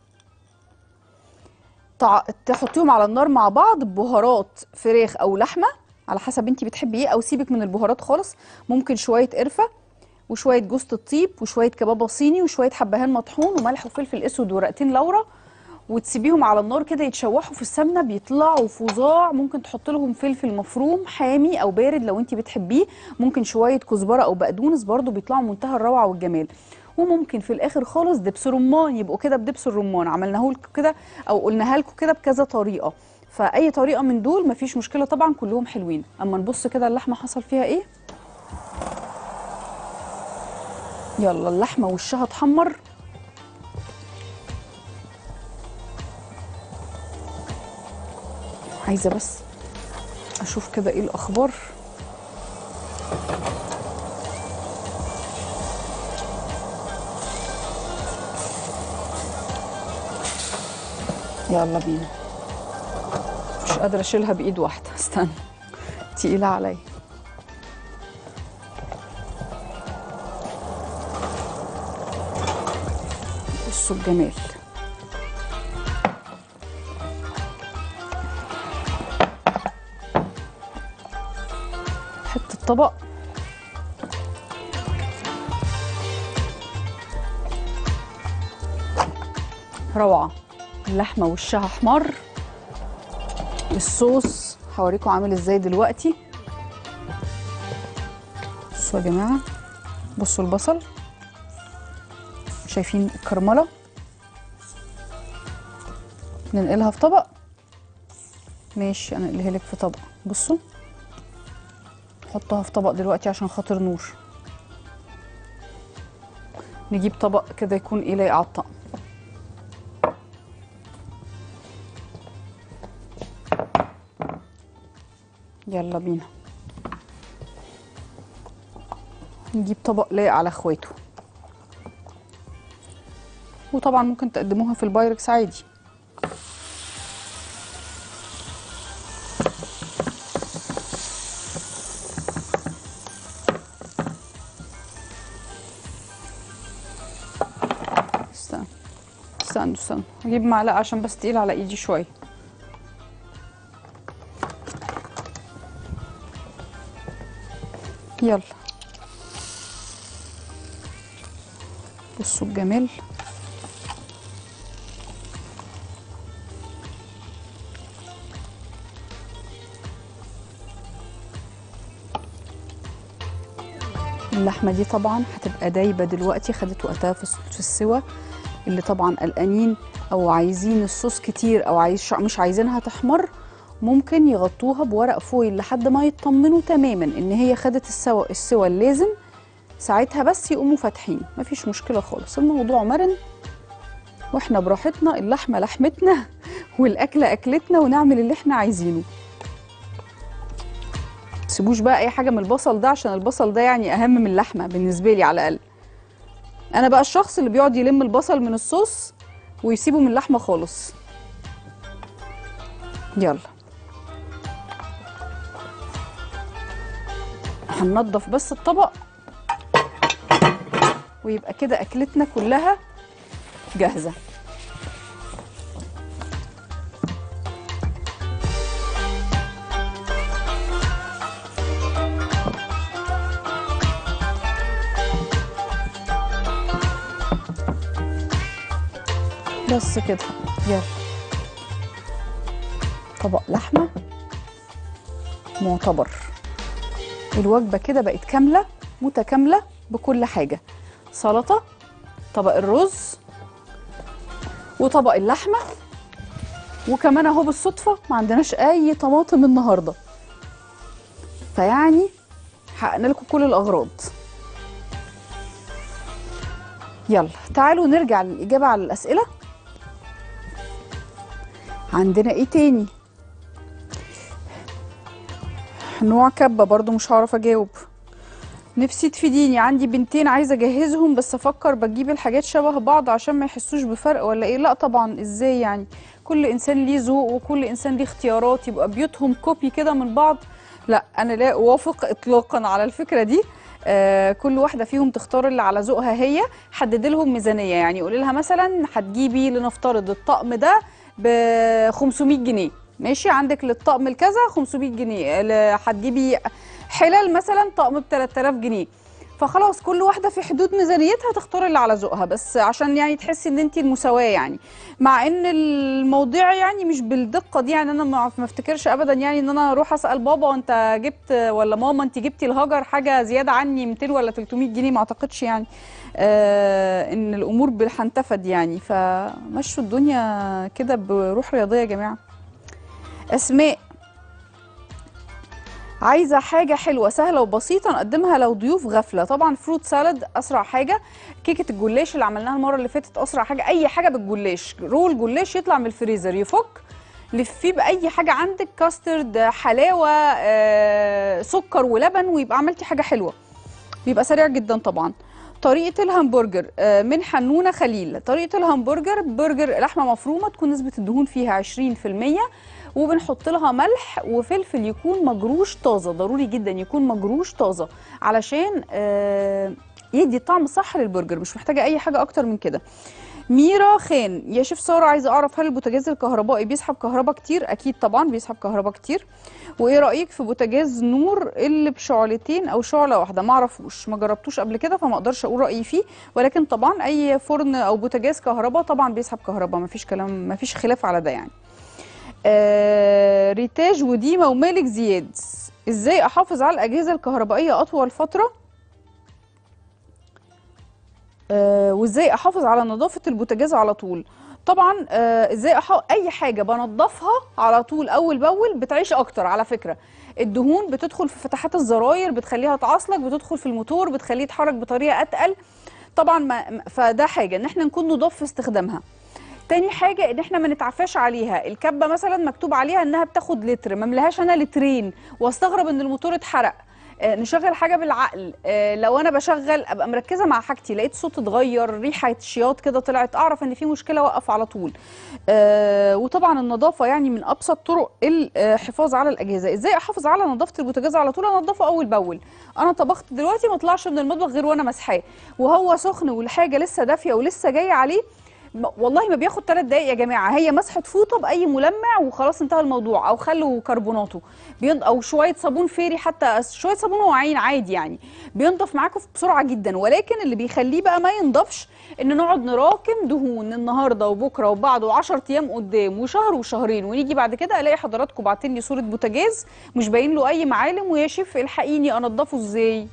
تع... تحطيهم على النار مع بعض ببهارات فراخ او لحمه على حسب انت بتحبي ايه او سيبك من البهارات خالص ممكن شويه قرفه وشويه جوز الطيب وشويه كبابه صيني وشويه حبهان مطحون وملح وفلفل اسود ورقتين لورا وتسيبيهم على النار كده يتشوحوا في السمنه بيطلعوا فظاع ممكن تحط لهم فلفل مفروم حامي او بارد لو انت بتحبيه ممكن شويه كزبره او بقدونس برده بيطلعوا منتهى الروعه والجمال وممكن في الاخر خالص دبس رمان يبقوا كده بدبس الرمان عملناه لكم كده او قلناها لكم كده بكذا طريقه فاي طريقه من دول مفيش مشكله طبعا كلهم حلوين اما نبص كده اللحمه حصل فيها ايه يلا اللحمه وشها اتحمر عايزه بس اشوف كده ايه الاخبار يلا بينا مش قادره اشيلها بايد واحده استنى تقيله عليا بصوا الجمال حته طبق روعه اللحمه وشها احمر الصوص هوريكم عامل ازاي دلوقتي بصوا يا جماعه بصوا البصل شايفين الكرمله ننقلها في طبق ماشي انا اقلها لك في طبق بصوا نحطها في طبق دلوقتي عشان خاطر نور نجيب طبق كده يكون ايه لايق على الطقم يلا بينا نجيب طبق لايق على اخواته وطبعا ممكن تقدموها في البايركس عادي استنى استنى استنى هجيب معلقه عشان بس تقيل على ايدي شويه يلا بصوا الجمال اللحمه دي طبعا هتبقى دايبه دلوقتي خدت وقتها في في السوا اللي طبعا قلقانين او عايزين الصوص كتير او عايز مش عايزينها تحمر ممكن يغطوها بورق فويل لحد ما يطمنوا تماما ان هي خدت السوا السوا اللازم ساعتها بس يقوموا فاتحين مفيش مشكله خالص الموضوع مرن واحنا براحتنا اللحمه لحمتنا والاكله اكلتنا ونعمل اللي احنا عايزينه تسيبوش بقى اي حاجه من البصل ده عشان البصل ده يعني اهم من اللحمه بالنسبه لي على الاقل انا بقى الشخص اللي بيقعد يلم البصل من الصوص ويسيبه من اللحمه خالص يلا هننضف بس الطبق ويبقى كده اكلتنا كلها جاهزه بس كده يلا طبق لحمه معتبر الوجبه كده بقت كامله متكامله بكل حاجه سلطه طبق الرز وطبق اللحمه وكمان اهو بالصدفه ما عندناش اي طماطم النهارده فيعني حققنا لكم كل الاغراض يلا تعالوا نرجع للاجابه على الاسئله عندنا ايه تاني نوع كبه برضو مش هعرف اجاوب نفسي تفيديني عندي بنتين عايزه اجهزهم بس افكر بجيب الحاجات شبه بعض عشان ما يحسوش بفرق ولا ايه لا طبعا ازاي يعني كل انسان ليه ذوق وكل انسان ليه اختيارات يبقى بيوتهم كوبي كده من بعض لا انا لا اوافق اطلاقا على الفكره دي آه كل واحده فيهم تختار اللي على ذوقها هي حددي لهم ميزانيه يعني قولي لها مثلا هتجيبي لنفترض الطقم ده ب 500 جنيه ماشي عندك للطقم الكذا 500 جنيه ل- هتجيبي حلال مثلا طقم ب 3000 جنيه فخلاص كل واحده في حدود ميزانيتها تختار اللي على ذوقها بس عشان يعني تحسي ان انت المساواه يعني مع ان الموضوع يعني مش بالدقه دي يعني انا ما ما افتكرش ابدا يعني ان انا اروح اسال بابا انت جبت ولا ماما انت جبتي الهجر حاجه زياده عني 200 ولا 300 جنيه ما اعتقدش يعني آه ان الامور هتنتفد يعني فمشوا الدنيا كده بروح رياضيه يا جماعه اسماء عايزه حاجه حلوه سهله وبسيطه نقدمها لو ضيوف غفله طبعا فروت سالاد اسرع حاجه كيكه الجلاش اللي عملناها المره اللي فاتت اسرع حاجه اي حاجه بالجلاش رول جلاش يطلع من الفريزر يفك لفيه باي حاجه عندك كاسترد حلاوه آه، سكر ولبن ويبقى عملتي حاجه حلوه بيبقى سريع جدا طبعا طريقة الهمبرجر آه، من حنونة خليل طريقة الهمبرجر برجر لحمة مفرومة تكون نسبة الدهون فيها 20% وبنحط لها ملح وفلفل يكون مجروش طازة ضروري جدا يكون مجروش طازة علشان آه، يدي الطعم صح للبرجر مش محتاجة أي حاجة أكتر من كده ميرا خان يا شيف ساره عايزه اعرف هل البوتاجاز الكهربائي بيسحب كهرباء كتير اكيد طبعا بيسحب كهرباء كتير وايه رايك في بوتاجاز نور اللي بشعلتين او شعله واحده ما اعرفوش ما جربتوش قبل كده فما اقدرش اقول رايي فيه ولكن طبعا اي فرن او بوتاجاز كهرباء طبعا بيسحب كهرباء ما فيش كلام ما فيش خلاف على ده يعني آه ريتاج وديما ومالك زياد ازاي احافظ على الاجهزه الكهربائيه اطول فتره آه، وازاي احافظ على نظافه البوتاجاز على طول طبعا آه، ازاي أح... اي حاجه بنضفها على طول اول باول بتعيش اكتر على فكره الدهون بتدخل في فتحات الزراير بتخليها تعصلك بتدخل في الموتور بتخليه يتحرك بطريقه اتقل طبعا ما... فده حاجه ان احنا نكون نضاف في استخدامها تاني حاجة ان احنا ما نتعفاش عليها الكبة مثلا مكتوب عليها انها بتاخد لتر ما ملهاش انا لترين واستغرب ان الموتور اتحرق آه، نشغل حاجه بالعقل آه، لو انا بشغل ابقى مركزه مع حاجتي لقيت صوت اتغير ريحه شياط كده طلعت اعرف ان في مشكله اوقف على طول آه، وطبعا النظافه يعني من ابسط طرق الحفاظ على الاجهزه ازاي احافظ على نظافه البوتاجاز على طول انضفه اول باول انا طبخت دلوقتي ما اطلعش من المطبخ غير وانا مسحاه وهو سخن والحاجه لسه دافيه ولسه جايه عليه م- والله ما بياخد ثلاث دقايق يا جماعه هي مسحه فوطه باي ملمع وخلاص انتهى الموضوع او خل وكربوناته بيض او شويه صابون فيري حتى شويه صابون وعين عادي يعني بينضف معاكم بسرعه جدا ولكن اللي بيخليه بقى ما ينضفش ان نقعد نراكم دهون النهارده وبكره وبعده 10 ايام قدام وشهر وشهرين ونيجي بعد كده الاقي حضراتكم باعتين لي صوره بوتاجاز مش باين له اي معالم ويا شيف الحقيني انضفه ازاي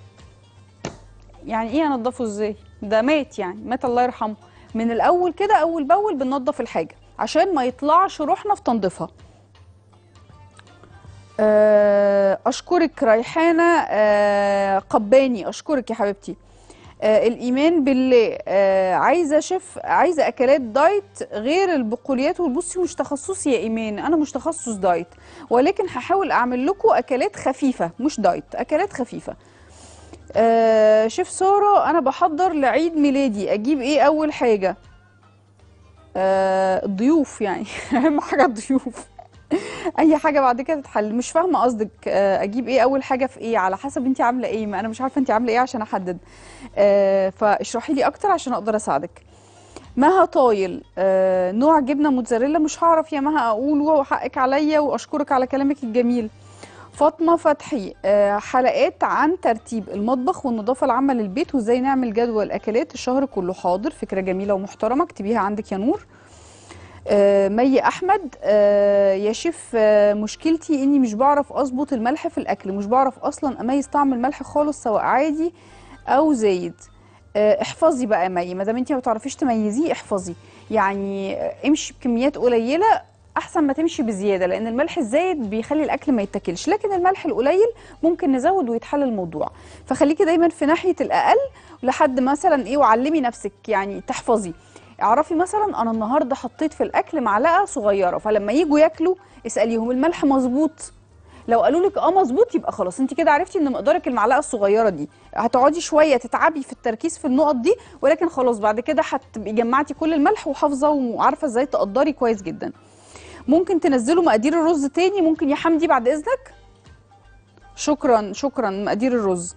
يعني ايه انضفه ازاي ده مات يعني مات الله يرحمه من الاول كده اول باول بننضف الحاجه عشان ما يطلعش روحنا في تنظيفها آه، اشكرك ريحانه آه، قباني اشكرك يا حبيبتي آه، الايمان بالله آه، عايزه شيف عايزه اكلات دايت غير البقوليات والبصي مش تخصصي يا ايمان انا مش تخصص دايت ولكن هحاول اعمل لكم اكلات خفيفه مش دايت اكلات خفيفه آه شيف ساره انا بحضر لعيد ميلادي اجيب ايه اول حاجه آه الضيوف يعني اهم حاجه الضيوف اي حاجه بعد كده تتحل مش فاهمه قصدك آه، اجيب ايه اول حاجه في ايه على حسب انت عامله ايه ما انا مش عارفه انت عامله ايه عشان احدد آه، فاشرحي لي اكتر عشان اقدر اساعدك مها طايل آه، نوع جبنه موتزاريلا مش هعرف يا مها اقول وحقك عليا واشكرك على كلامك الجميل فاطمه فتحي آه، حلقات عن ترتيب المطبخ والنظافه العامه للبيت وازاي نعمل جدول اكلات الشهر كله حاضر فكره جميله ومحترمه اكتبيها عندك يا نور آه، مي احمد آه، يا شيف آه، مشكلتي اني مش بعرف اظبط الملح في الاكل مش بعرف اصلا اميز طعم الملح خالص سواء عادي او زايد آه، احفظي بقى يا مي ما دام انت ما بتعرفيش تميزيه احفظي يعني آه، امشي بكميات قليله احسن ما تمشي بزياده لان الملح الزايد بيخلي الاكل ما يتاكلش لكن الملح القليل ممكن نزود ويتحل الموضوع فخليكي دايما في ناحيه الاقل لحد مثلا ايه وعلمي نفسك يعني تحفظي اعرفي مثلا انا النهارده حطيت في الاكل معلقه صغيره فلما يجوا ياكلوا اساليهم الملح مظبوط لو قالوا لك اه مظبوط يبقى خلاص انت كده عرفتي ان مقدارك المعلقه الصغيره دي هتقعدي شويه تتعبي في التركيز في النقط دي ولكن خلاص بعد كده هتبقي جمعتي كل الملح وحافظه وعارفه ازاي تقدري كويس جدا ممكن تنزلوا مقادير الرز تاني ممكن يا حمدي بعد اذنك شكرا شكرا مقادير الرز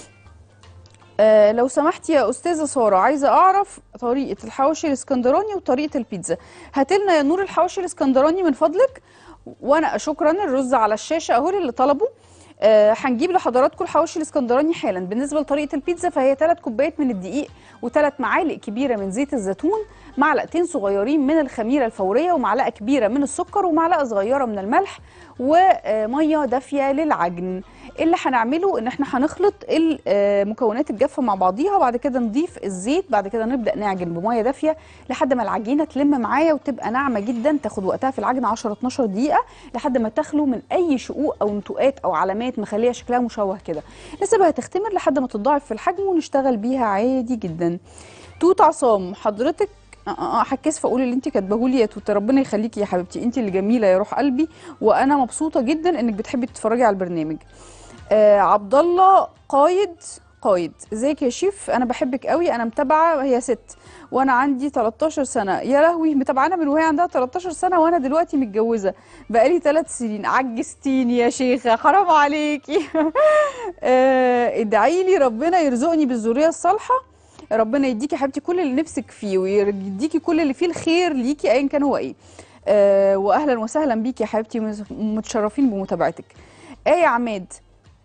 آه لو سمحتي يا استاذه ساره عايزه اعرف طريقه الحواوشي الاسكندراني وطريقه البيتزا هاتلنا يا نور الحواوشي الاسكندراني من فضلك وانا شكرا الرز على الشاشه اهو اللي طلبه آه، هنجيب لحضراتكم الحواوشي الاسكندراني حالا بالنسبه لطريقه البيتزا فهي 3 كوبايات من الدقيق وثلاث معالق كبيره من زيت الزيتون معلقتين صغيرين من الخميره الفوريه ومعلقه كبيره من السكر ومعلقه صغيره من الملح وميه دافيه للعجن اللي هنعمله ان احنا هنخلط المكونات الجافه مع بعضيها وبعد كده نضيف الزيت بعد كده نبدا نعجن بميه دافيه لحد ما العجينه تلم معايا وتبقى ناعمه جدا تاخد وقتها في العجن 10 12 دقيقه لحد ما تخلو من اي شقوق او نتوءات او علامات مخليه شكلها مشوه كده نسيبها تختمر لحد ما تتضاعف في الحجم ونشتغل بيها عادي جدا توت عصام حضرتك اه اه هتكسف اقول اللي انت كاتباه لي يا توت ربنا يخليكي يا حبيبتي انت اللي جميله يا روح قلبي وانا مبسوطه جدا انك بتحبي تتفرجي على البرنامج آه عبد الله قايد قايد ازيك يا شيف انا بحبك قوي انا متابعه هي ست وانا عندي 13 سنه يا لهوي متابعانا من وهي عندها 13 سنه وانا دلوقتي متجوزه بقالي 3 سنين عجزتيني يا شيخه حرام عليكي آه ادعي لي ربنا يرزقني بالذريه الصالحه ربنا يديكي يا حبيبتي كل اللي نفسك فيه ويديكي كل اللي فيه الخير ليكي ايا كان هو ايه آه واهلا وسهلا بيكي يا حبيبتي متشرفين بمتابعتك ايه عماد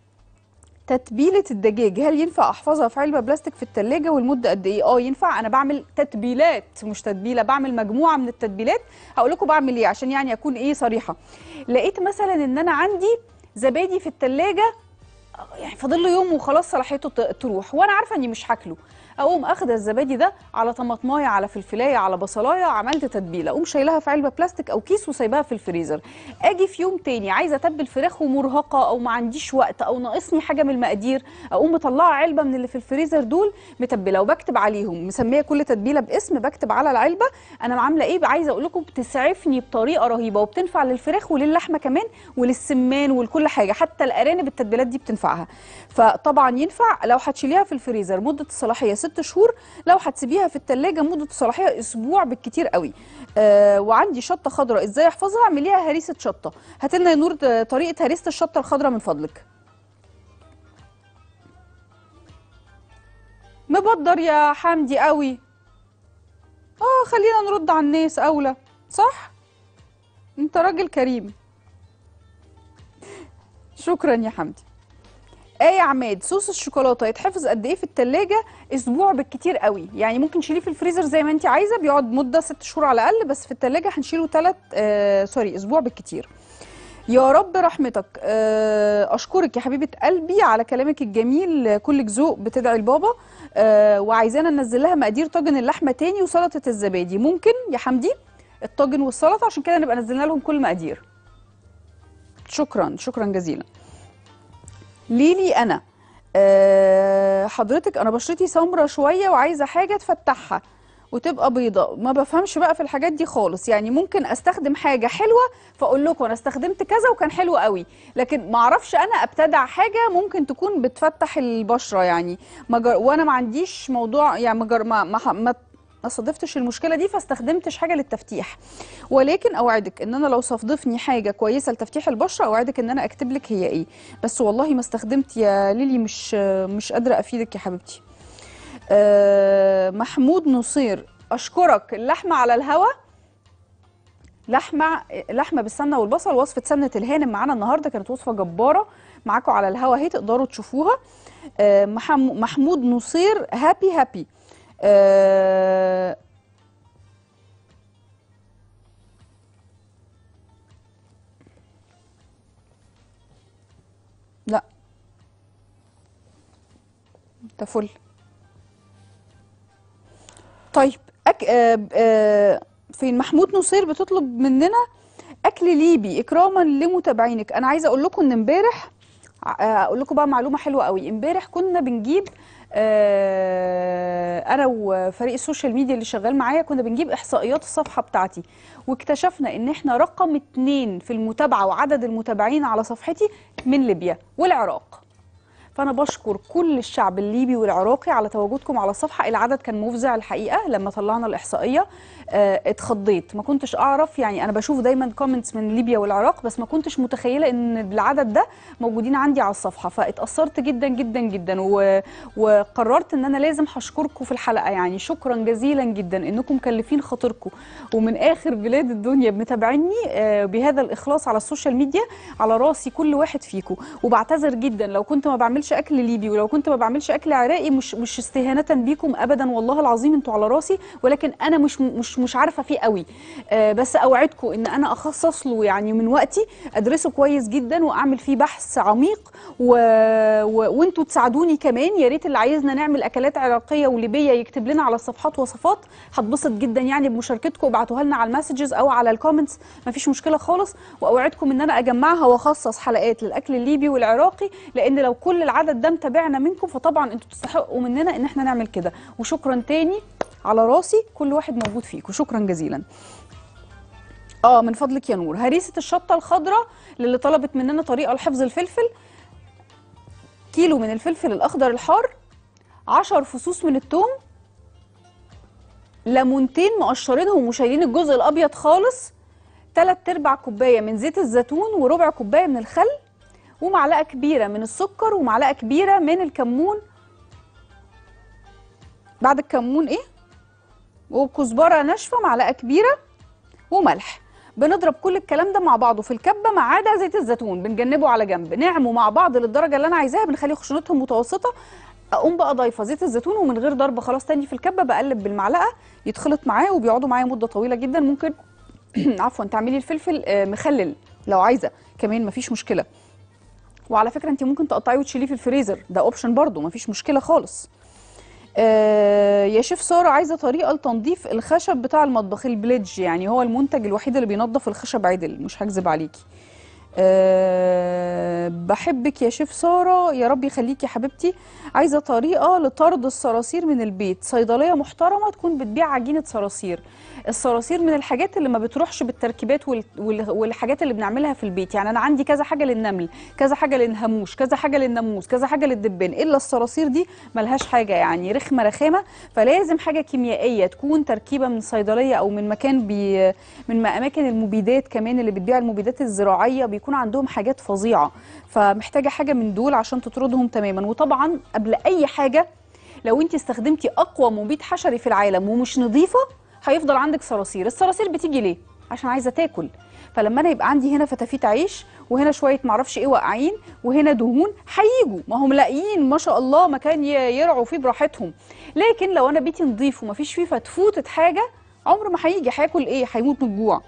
تتبيله الدجاج هل ينفع احفظها في علبه بلاستيك في التلاجة والمده قد ايه اه ينفع انا بعمل تتبيلات مش تتبيله بعمل مجموعه من التتبيلات هقول لكم بعمل ايه عشان يعني اكون ايه صريحه لقيت مثلا ان انا عندي زبادي في التلاجة يعني فاضل له يوم وخلاص صلاحيته ت- تروح وانا عارفه اني مش هاكله اقوم اخده الزبادي ده على طماطمايه على فلفلايه على بصلايه عملت تتبيله اقوم شايلها في علبه بلاستيك او كيس وسايباها في الفريزر اجي في يوم تاني عايزه اتبل فراخ ومرهقه او ما عنديش وقت او ناقصني حاجه من المقادير اقوم مطلعه علبه من اللي في الفريزر دول متبله وبكتب عليهم مسميه كل تتبيله باسم بكتب على العلبه انا عامله ايه عايزه اقول لكم بتسعفني بطريقه رهيبه وبتنفع للفراخ وللحمه كمان وللسمان ولكل حاجه حتى الارانب التتبيلات دي بتنفعها فطبعا ينفع لو هتشيليها في الفريزر مده الصلاحيه ست شهور لو هتسيبيها في التلاجة مده الصلاحيه اسبوع بالكتير قوي آه وعندي شطه خضراء ازاي احفظها اعمليها هريسه شطه هات لنا يا نور د- طريقه هريسه الشطه الخضراء من فضلك مبدر يا حمدي قوي اه خلينا نرد على الناس اولى صح انت راجل كريم شكرا يا حمدي ايه يا عماد صوص الشوكولاته يتحفظ قد ايه في التلاجة اسبوع بالكتير قوي يعني ممكن تشيليه في الفريزر زي ما انت عايزه بيقعد مده ست شهور على الاقل بس في التلاجة هنشيله ثلاث آه سوري اسبوع بالكتير يا رب رحمتك آه، اشكرك يا حبيبه قلبي على كلامك الجميل كلك ذوق بتدعي البابا آه، وعايزانا ننزل لها مقادير طاجن اللحمه تاني وسلطه الزبادي ممكن يا حمدي الطاجن والسلطه عشان كده نبقى نزلنا لهم كل مقادير شكرا شكرا جزيلا ليلي انا أه حضرتك انا بشرتي سمرة شويه وعايزه حاجه تفتحها وتبقى بيضاء ما بفهمش بقى في الحاجات دي خالص يعني ممكن استخدم حاجه حلوه فاقول لكم انا استخدمت كذا وكان حلو قوي لكن ما اعرفش انا ابتدع حاجه ممكن تكون بتفتح البشره يعني ما جر... وانا ما عنديش موضوع يعني ما جر... ما ما, ما ما صادفتش المشكله دي فاستخدمتش حاجه للتفتيح ولكن اوعدك ان انا لو صادفني حاجه كويسه لتفتيح البشره اوعدك ان انا اكتب لك هي ايه بس والله ما استخدمت يا ليلي مش مش قادره افيدك يا حبيبتي آه، محمود نصير اشكرك اللحمه على الهوا لحمه لحمه بالسمنه والبصل وصفه سمنه الهانم معانا النهارده كانت وصفه جباره معاكم على الهوا اهي تقدروا تشوفوها آه، محم- محمود نصير هابي هابي آه، لا ده فل طيب أك... آه... آه... فين محمود نصير بتطلب مننا اكل ليبي اكراما لمتابعينك انا عايزه اقول لكم ان امبارح آه، اقول لكم بقى معلومه حلوه قوي امبارح كنا بنجيب آه، انا وفريق السوشيال ميديا اللي شغال معايا كنا بنجيب احصائيات الصفحه بتاعتي واكتشفنا ان احنا رقم اتنين في المتابعه وعدد المتابعين على صفحتي من ليبيا والعراق فانا بشكر كل الشعب الليبي والعراقي على تواجدكم على الصفحه العدد كان مفزع الحقيقه لما طلعنا الاحصائيه آه، اتخضيت ما كنتش اعرف يعني انا بشوف دايما كومنتس من ليبيا والعراق بس ما كنتش متخيله ان العدد ده موجودين عندي على الصفحه فاتاثرت جدا جدا جدا و... وقررت ان انا لازم هشكركم في الحلقه يعني شكرا جزيلا جدا انكم مكلفين خاطركم ومن اخر بلاد الدنيا متابعيني آه، بهذا الاخلاص على السوشيال ميديا على راسي كل واحد فيكم وبعتذر جدا لو كنت ما بعملش اكل ليبي ولو كنت ما بعملش اكل عراقي مش مش استهانه بيكم ابدا والله العظيم انتوا على راسي ولكن انا مش مش مش عارفه فيه قوي آه، بس اوعدكم ان انا اخصص له يعني من وقتي ادرسه كويس جدا واعمل فيه بحث عميق و... و... وانتوا تساعدوني كمان يا ريت اللي عايزنا نعمل اكلات عراقيه وليبيه يكتب لنا على الصفحات وصفات هتبسط جدا يعني بمشاركتكم ابعتوها لنا على المسجز او على الكومنتس مفيش مشكله خالص واوعدكم ان انا اجمعها واخصص حلقات للاكل الليبي والعراقي لان لو كل العدد ده متابعنا منكم فطبعا انتوا تستحقوا مننا ان احنا نعمل كده وشكرا تاني على راسي كل واحد موجود فيكم شكرا جزيلا اه من فضلك يا نور هريسه الشطه الخضراء للي طلبت مننا طريقه لحفظ الفلفل كيلو من الفلفل الاخضر الحار 10 فصوص من الثوم ليمونتين مقشرينهم وشايلين الجزء الابيض خالص 3 ارباع كوبايه من زيت الزيتون وربع كوبايه من الخل ومعلقه كبيره من السكر ومعلقه كبيره من الكمون بعد الكمون ايه وكزبره ناشفه معلقه كبيره وملح بنضرب كل الكلام ده مع بعضه في الكبه ما عدا زيت الزيتون بنجنبه على جنب نعمه مع بعض للدرجه اللي انا عايزاها بنخلي خشونتهم متوسطه اقوم بقى ضايفه زيت الزيتون ومن غير ضربه خلاص تاني في الكبه بقلب بالمعلقه يتخلط معاه وبيقعدوا معايا مده طويله جدا ممكن عفوا تعملي الفلفل آه، مخلل لو عايزه كمان مفيش مشكله وعلى فكره انت ممكن تقطعيه وتشيليه في الفريزر ده اوبشن برضو مفيش مشكله خالص آه يا شيف ساره عايزه طريقه لتنظيف الخشب بتاع المطبخ البليدج يعني هو المنتج الوحيد اللي بينظف الخشب عدل مش هكذب عليكي أه بحبك يا شيف ساره يا رب يخليكي يا حبيبتي عايزه طريقه لطرد الصراصير من البيت صيدليه محترمه تكون بتبيع عجينه صراصير الصراصير من الحاجات اللي ما بتروحش بالتركيبات وال- وال- والحاجات اللي بنعملها في البيت يعني انا عندي كذا حاجه للنمل كذا حاجه للهاموش كذا حاجه للناموس كذا حاجه للدبان الا الصراصير دي ملهاش حاجه يعني رخمه رخامه فلازم حاجه كيميائيه تكون تركيبه من صيدليه او من مكان بي من اماكن المبيدات كمان اللي بتبيع المبيدات الزراعيه بيكون عندهم حاجات فظيعه فمحتاجه حاجه من دول عشان تطردهم تماما وطبعا قبل اي حاجه لو انت استخدمتي اقوى مبيد حشري في العالم ومش نظيفه هيفضل عندك صراصير الصراصير بتيجي ليه عشان عايزه تاكل فلما انا يبقى عندي هنا فتافيت عيش وهنا شويه معرفش ايه واقعين وهنا دهون هيجوا ما هم لاقيين ما شاء الله مكان ي- يرعوا فيه براحتهم لكن لو انا بيتي نظيف ومفيش فيه فتفوتة حاجه عمر ما هيجي هياكل ايه هيموت من الجوع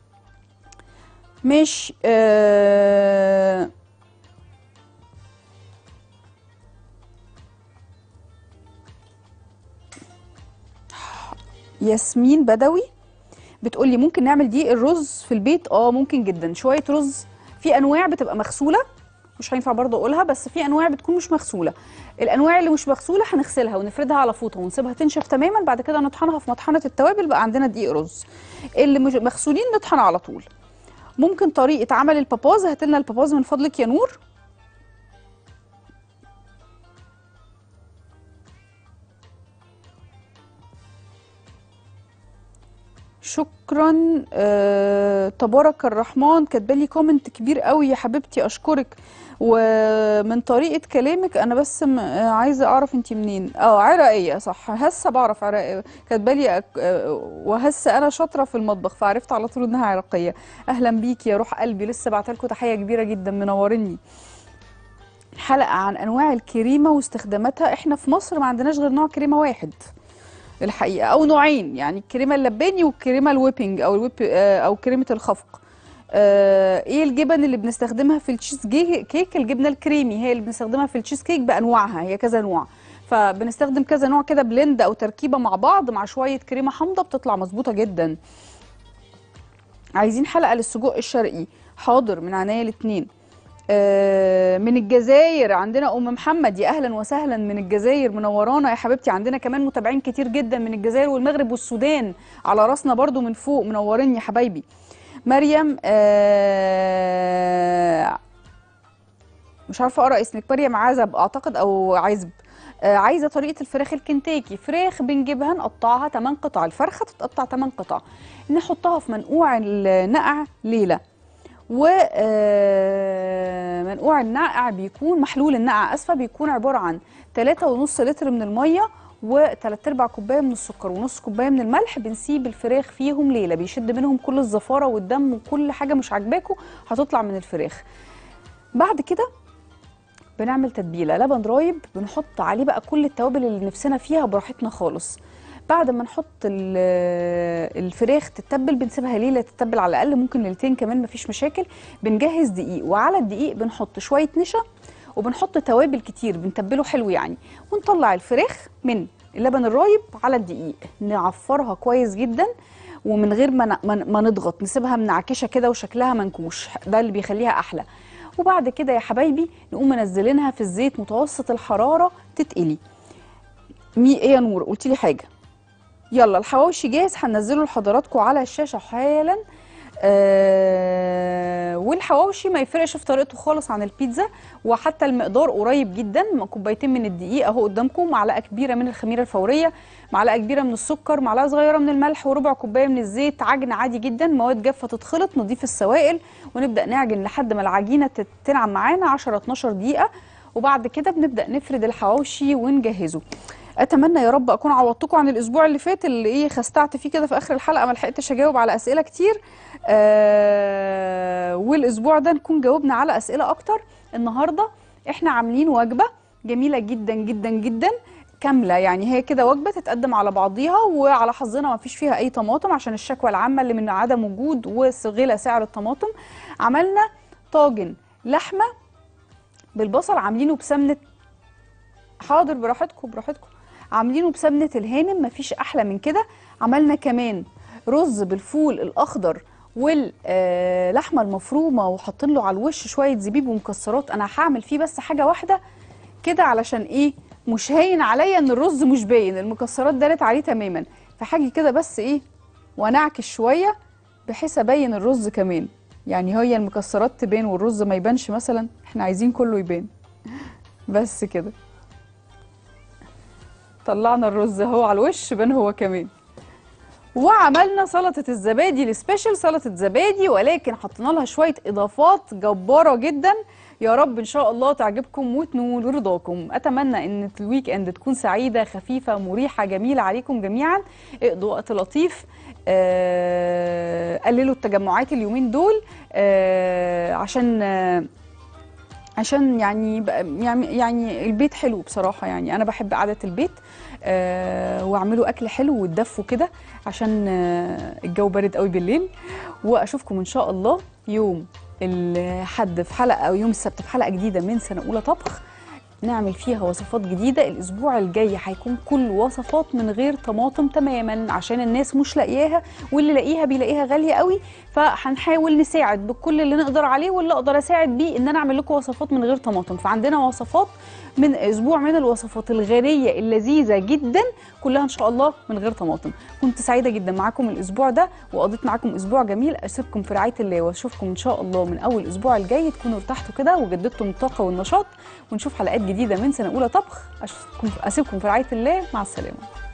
مش آه ياسمين بدوي بتقولي ممكن نعمل دي الرز في البيت اه ممكن جدا شويه رز في انواع بتبقى مغسوله مش هينفع برضه اقولها بس في انواع بتكون مش مغسوله الانواع اللي مش مغسوله هنغسلها ونفردها على فوطه ونسيبها تنشف تماما بعد كده نطحنها في مطحنه التوابل بقى عندنا دقيق رز اللي مش مغسولين نطحن على طول ممكن طريقه عمل الباباز هات لنا الباباز من فضلك يا نور شكرا آه، تبارك الرحمن كاتبه لي كومنت كبير قوي يا حبيبتي اشكرك ومن طريقه كلامك انا بس م- آه، عايزه اعرف انت منين اه عراقيه صح هسه بعرف عراقيه كاتبه لي أك- آه، وهسه انا شاطره في المطبخ فعرفت على طول انها عراقيه اهلا بيكي يا روح قلبي لسه بعت لكم تحيه كبيره جدا منورني حلقه عن انواع الكريمه واستخداماتها احنا في مصر ما عندناش غير نوع كريمه واحد الحقيقه او نوعين يعني الكريمه اللباني والكريمه الويبنج او الويب آه، او كريمه الخفق آه، ايه الجبن اللي بنستخدمها في التشيز جي- كيك الجبنه الكريمي هي اللي بنستخدمها في التشيز كيك بانواعها هي كذا نوع فبنستخدم كذا نوع كده بلند او تركيبه مع بعض مع شويه كريمه حامضه بتطلع مظبوطه جدا عايزين حلقه للسجق الشرقي حاضر من عناية الاثنين آه، من الجزائر عندنا ام محمد يا اهلا وسهلا من الجزائر منورانا يا حبيبتي عندنا كمان متابعين كتير جدا من الجزائر والمغرب والسودان على راسنا برضو من فوق منورين يا حبايبي مريم آه، مش عارفه اقرا اسمك مريم عزب اعتقد او عزب آه، عايزه طريقه الفراخ الكنتاكي فراخ بنجيبها نقطعها 8 قطع الفرخه تتقطع 8 قطع نحطها في منقوع النقع ليله ومنقوع النقع بيكون محلول النقع اسفه بيكون عباره عن 3.5 لتر من الميه وثلاث ارباع كوبايه من السكر ونص كوبايه من الملح بنسيب الفراخ فيهم ليله بيشد منهم كل الزفاره والدم وكل حاجه مش عاجباكم هتطلع من الفراخ بعد كده بنعمل تتبيله لبن رايب بنحط عليه بقى كل التوابل اللي نفسنا فيها براحتنا خالص بعد ما نحط ال- الفراخ تتبل بنسيبها ليله تتبل على الاقل ممكن ليلتين كمان مفيش مشاكل بنجهز دقيق وعلى الدقيق بنحط شويه نشا وبنحط توابل كتير بنتبله حلو يعني ونطلع الفراخ من اللبن الرايب على الدقيق نعفرها كويس جدا ومن غير ما ن- ما ن- ما نضغط نسيبها منعكشه كده وشكلها منكوش ده اللي بيخليها احلى وبعد كده يا حبايبي نقوم منزلينها في الزيت متوسط الحراره تتقلي مي ايه يا نور قلتي لي حاجه يلا الحواوشي جاهز هننزله لحضراتكم على الشاشه حالا آه والحواوشي ما يفرقش في طريقته خالص عن البيتزا وحتى المقدار قريب جدا كوبايتين من الدقيق اهو قدامكم معلقه كبيره من الخميره الفوريه معلقه كبيره من السكر معلقه صغيره من الملح وربع كوبايه من الزيت عجن عادي جدا مواد جافه تتخلط نضيف السوائل ونبدا نعجن لحد ما العجينه تت- تنعم معانا 10 12 دقيقه وبعد كده بنبدا نفرد الحواوشي ونجهزه اتمنى يا رب اكون عوضتكم عن الاسبوع اللي فات اللي ايه خستعت فيه كده في اخر الحلقه ما لحقتش اجاوب على اسئله كتير آه والاسبوع ده نكون جاوبنا على اسئله اكتر النهارده احنا عاملين وجبه جميله جدا جدا جدا كامله يعني هي كده وجبه تتقدم على بعضيها وعلى حظنا ما فيش فيها اي طماطم عشان الشكوى العامه اللي من عدم وجود وغلى سعر الطماطم عملنا طاجن لحمه بالبصل عاملينه بسمنه حاضر براحتكم براحتكم عاملينه بسمنه الهانم مفيش احلى من كده عملنا كمان رز بالفول الاخضر واللحمه المفرومه وحاطين له على الوش شويه زبيب ومكسرات انا هعمل فيه بس حاجه واحده كده علشان ايه مش هاين عليا ان الرز مش باين المكسرات دارت عليه تماما فحاجه كده بس ايه وانعكس شويه بحيث ابين الرز كمان يعني هي المكسرات تبان والرز ما يبانش مثلا احنا عايزين كله يبان بس كده طلعنا الرز اهو على الوش بان هو كمان وعملنا سلطه الزبادي السبيشال سلطه زبادي ولكن حطينا لها شويه اضافات جباره جدا يا رب ان شاء الله تعجبكم وتنول رضاكم اتمنى ان الويك اند تكون سعيده خفيفه مريحه جميله عليكم جميعا اقضوا وقت لطيف آه، قللوا التجمعات اليومين دول آه، عشان آه، عشان يعني يبقى- يعني يعني البيت حلو بصراحه يعني انا بحب قعده البيت آه واعملوا اكل حلو وتدفوا كده عشان آه الجو بارد قوي بالليل واشوفكم ان شاء الله يوم الحد في حلقه او يوم السبت في حلقه جديده من سنه اولى طبخ نعمل فيها وصفات جديده الاسبوع الجاي هيكون كل وصفات من غير طماطم تماما عشان الناس مش لاقياها واللي لاقيها بيلاقيها غاليه قوي فهنحاول نساعد بكل اللي نقدر عليه واللي اقدر اساعد بيه ان انا اعمل لكم وصفات من غير طماطم فعندنا وصفات من اسبوع من الوصفات الغنيه اللذيذه جدا كلها ان شاء الله من غير طماطم كنت سعيده جدا معاكم الاسبوع ده وقضيت معاكم اسبوع جميل اسيبكم في رعايه الله واشوفكم ان شاء الله من اول الاسبوع الجاي تكونوا ارتحتوا كده وجددتم الطاقه والنشاط ونشوف حلقات جديده من سنه اولى طبخ أشوفكم اسيبكم في رعايه الله مع السلامه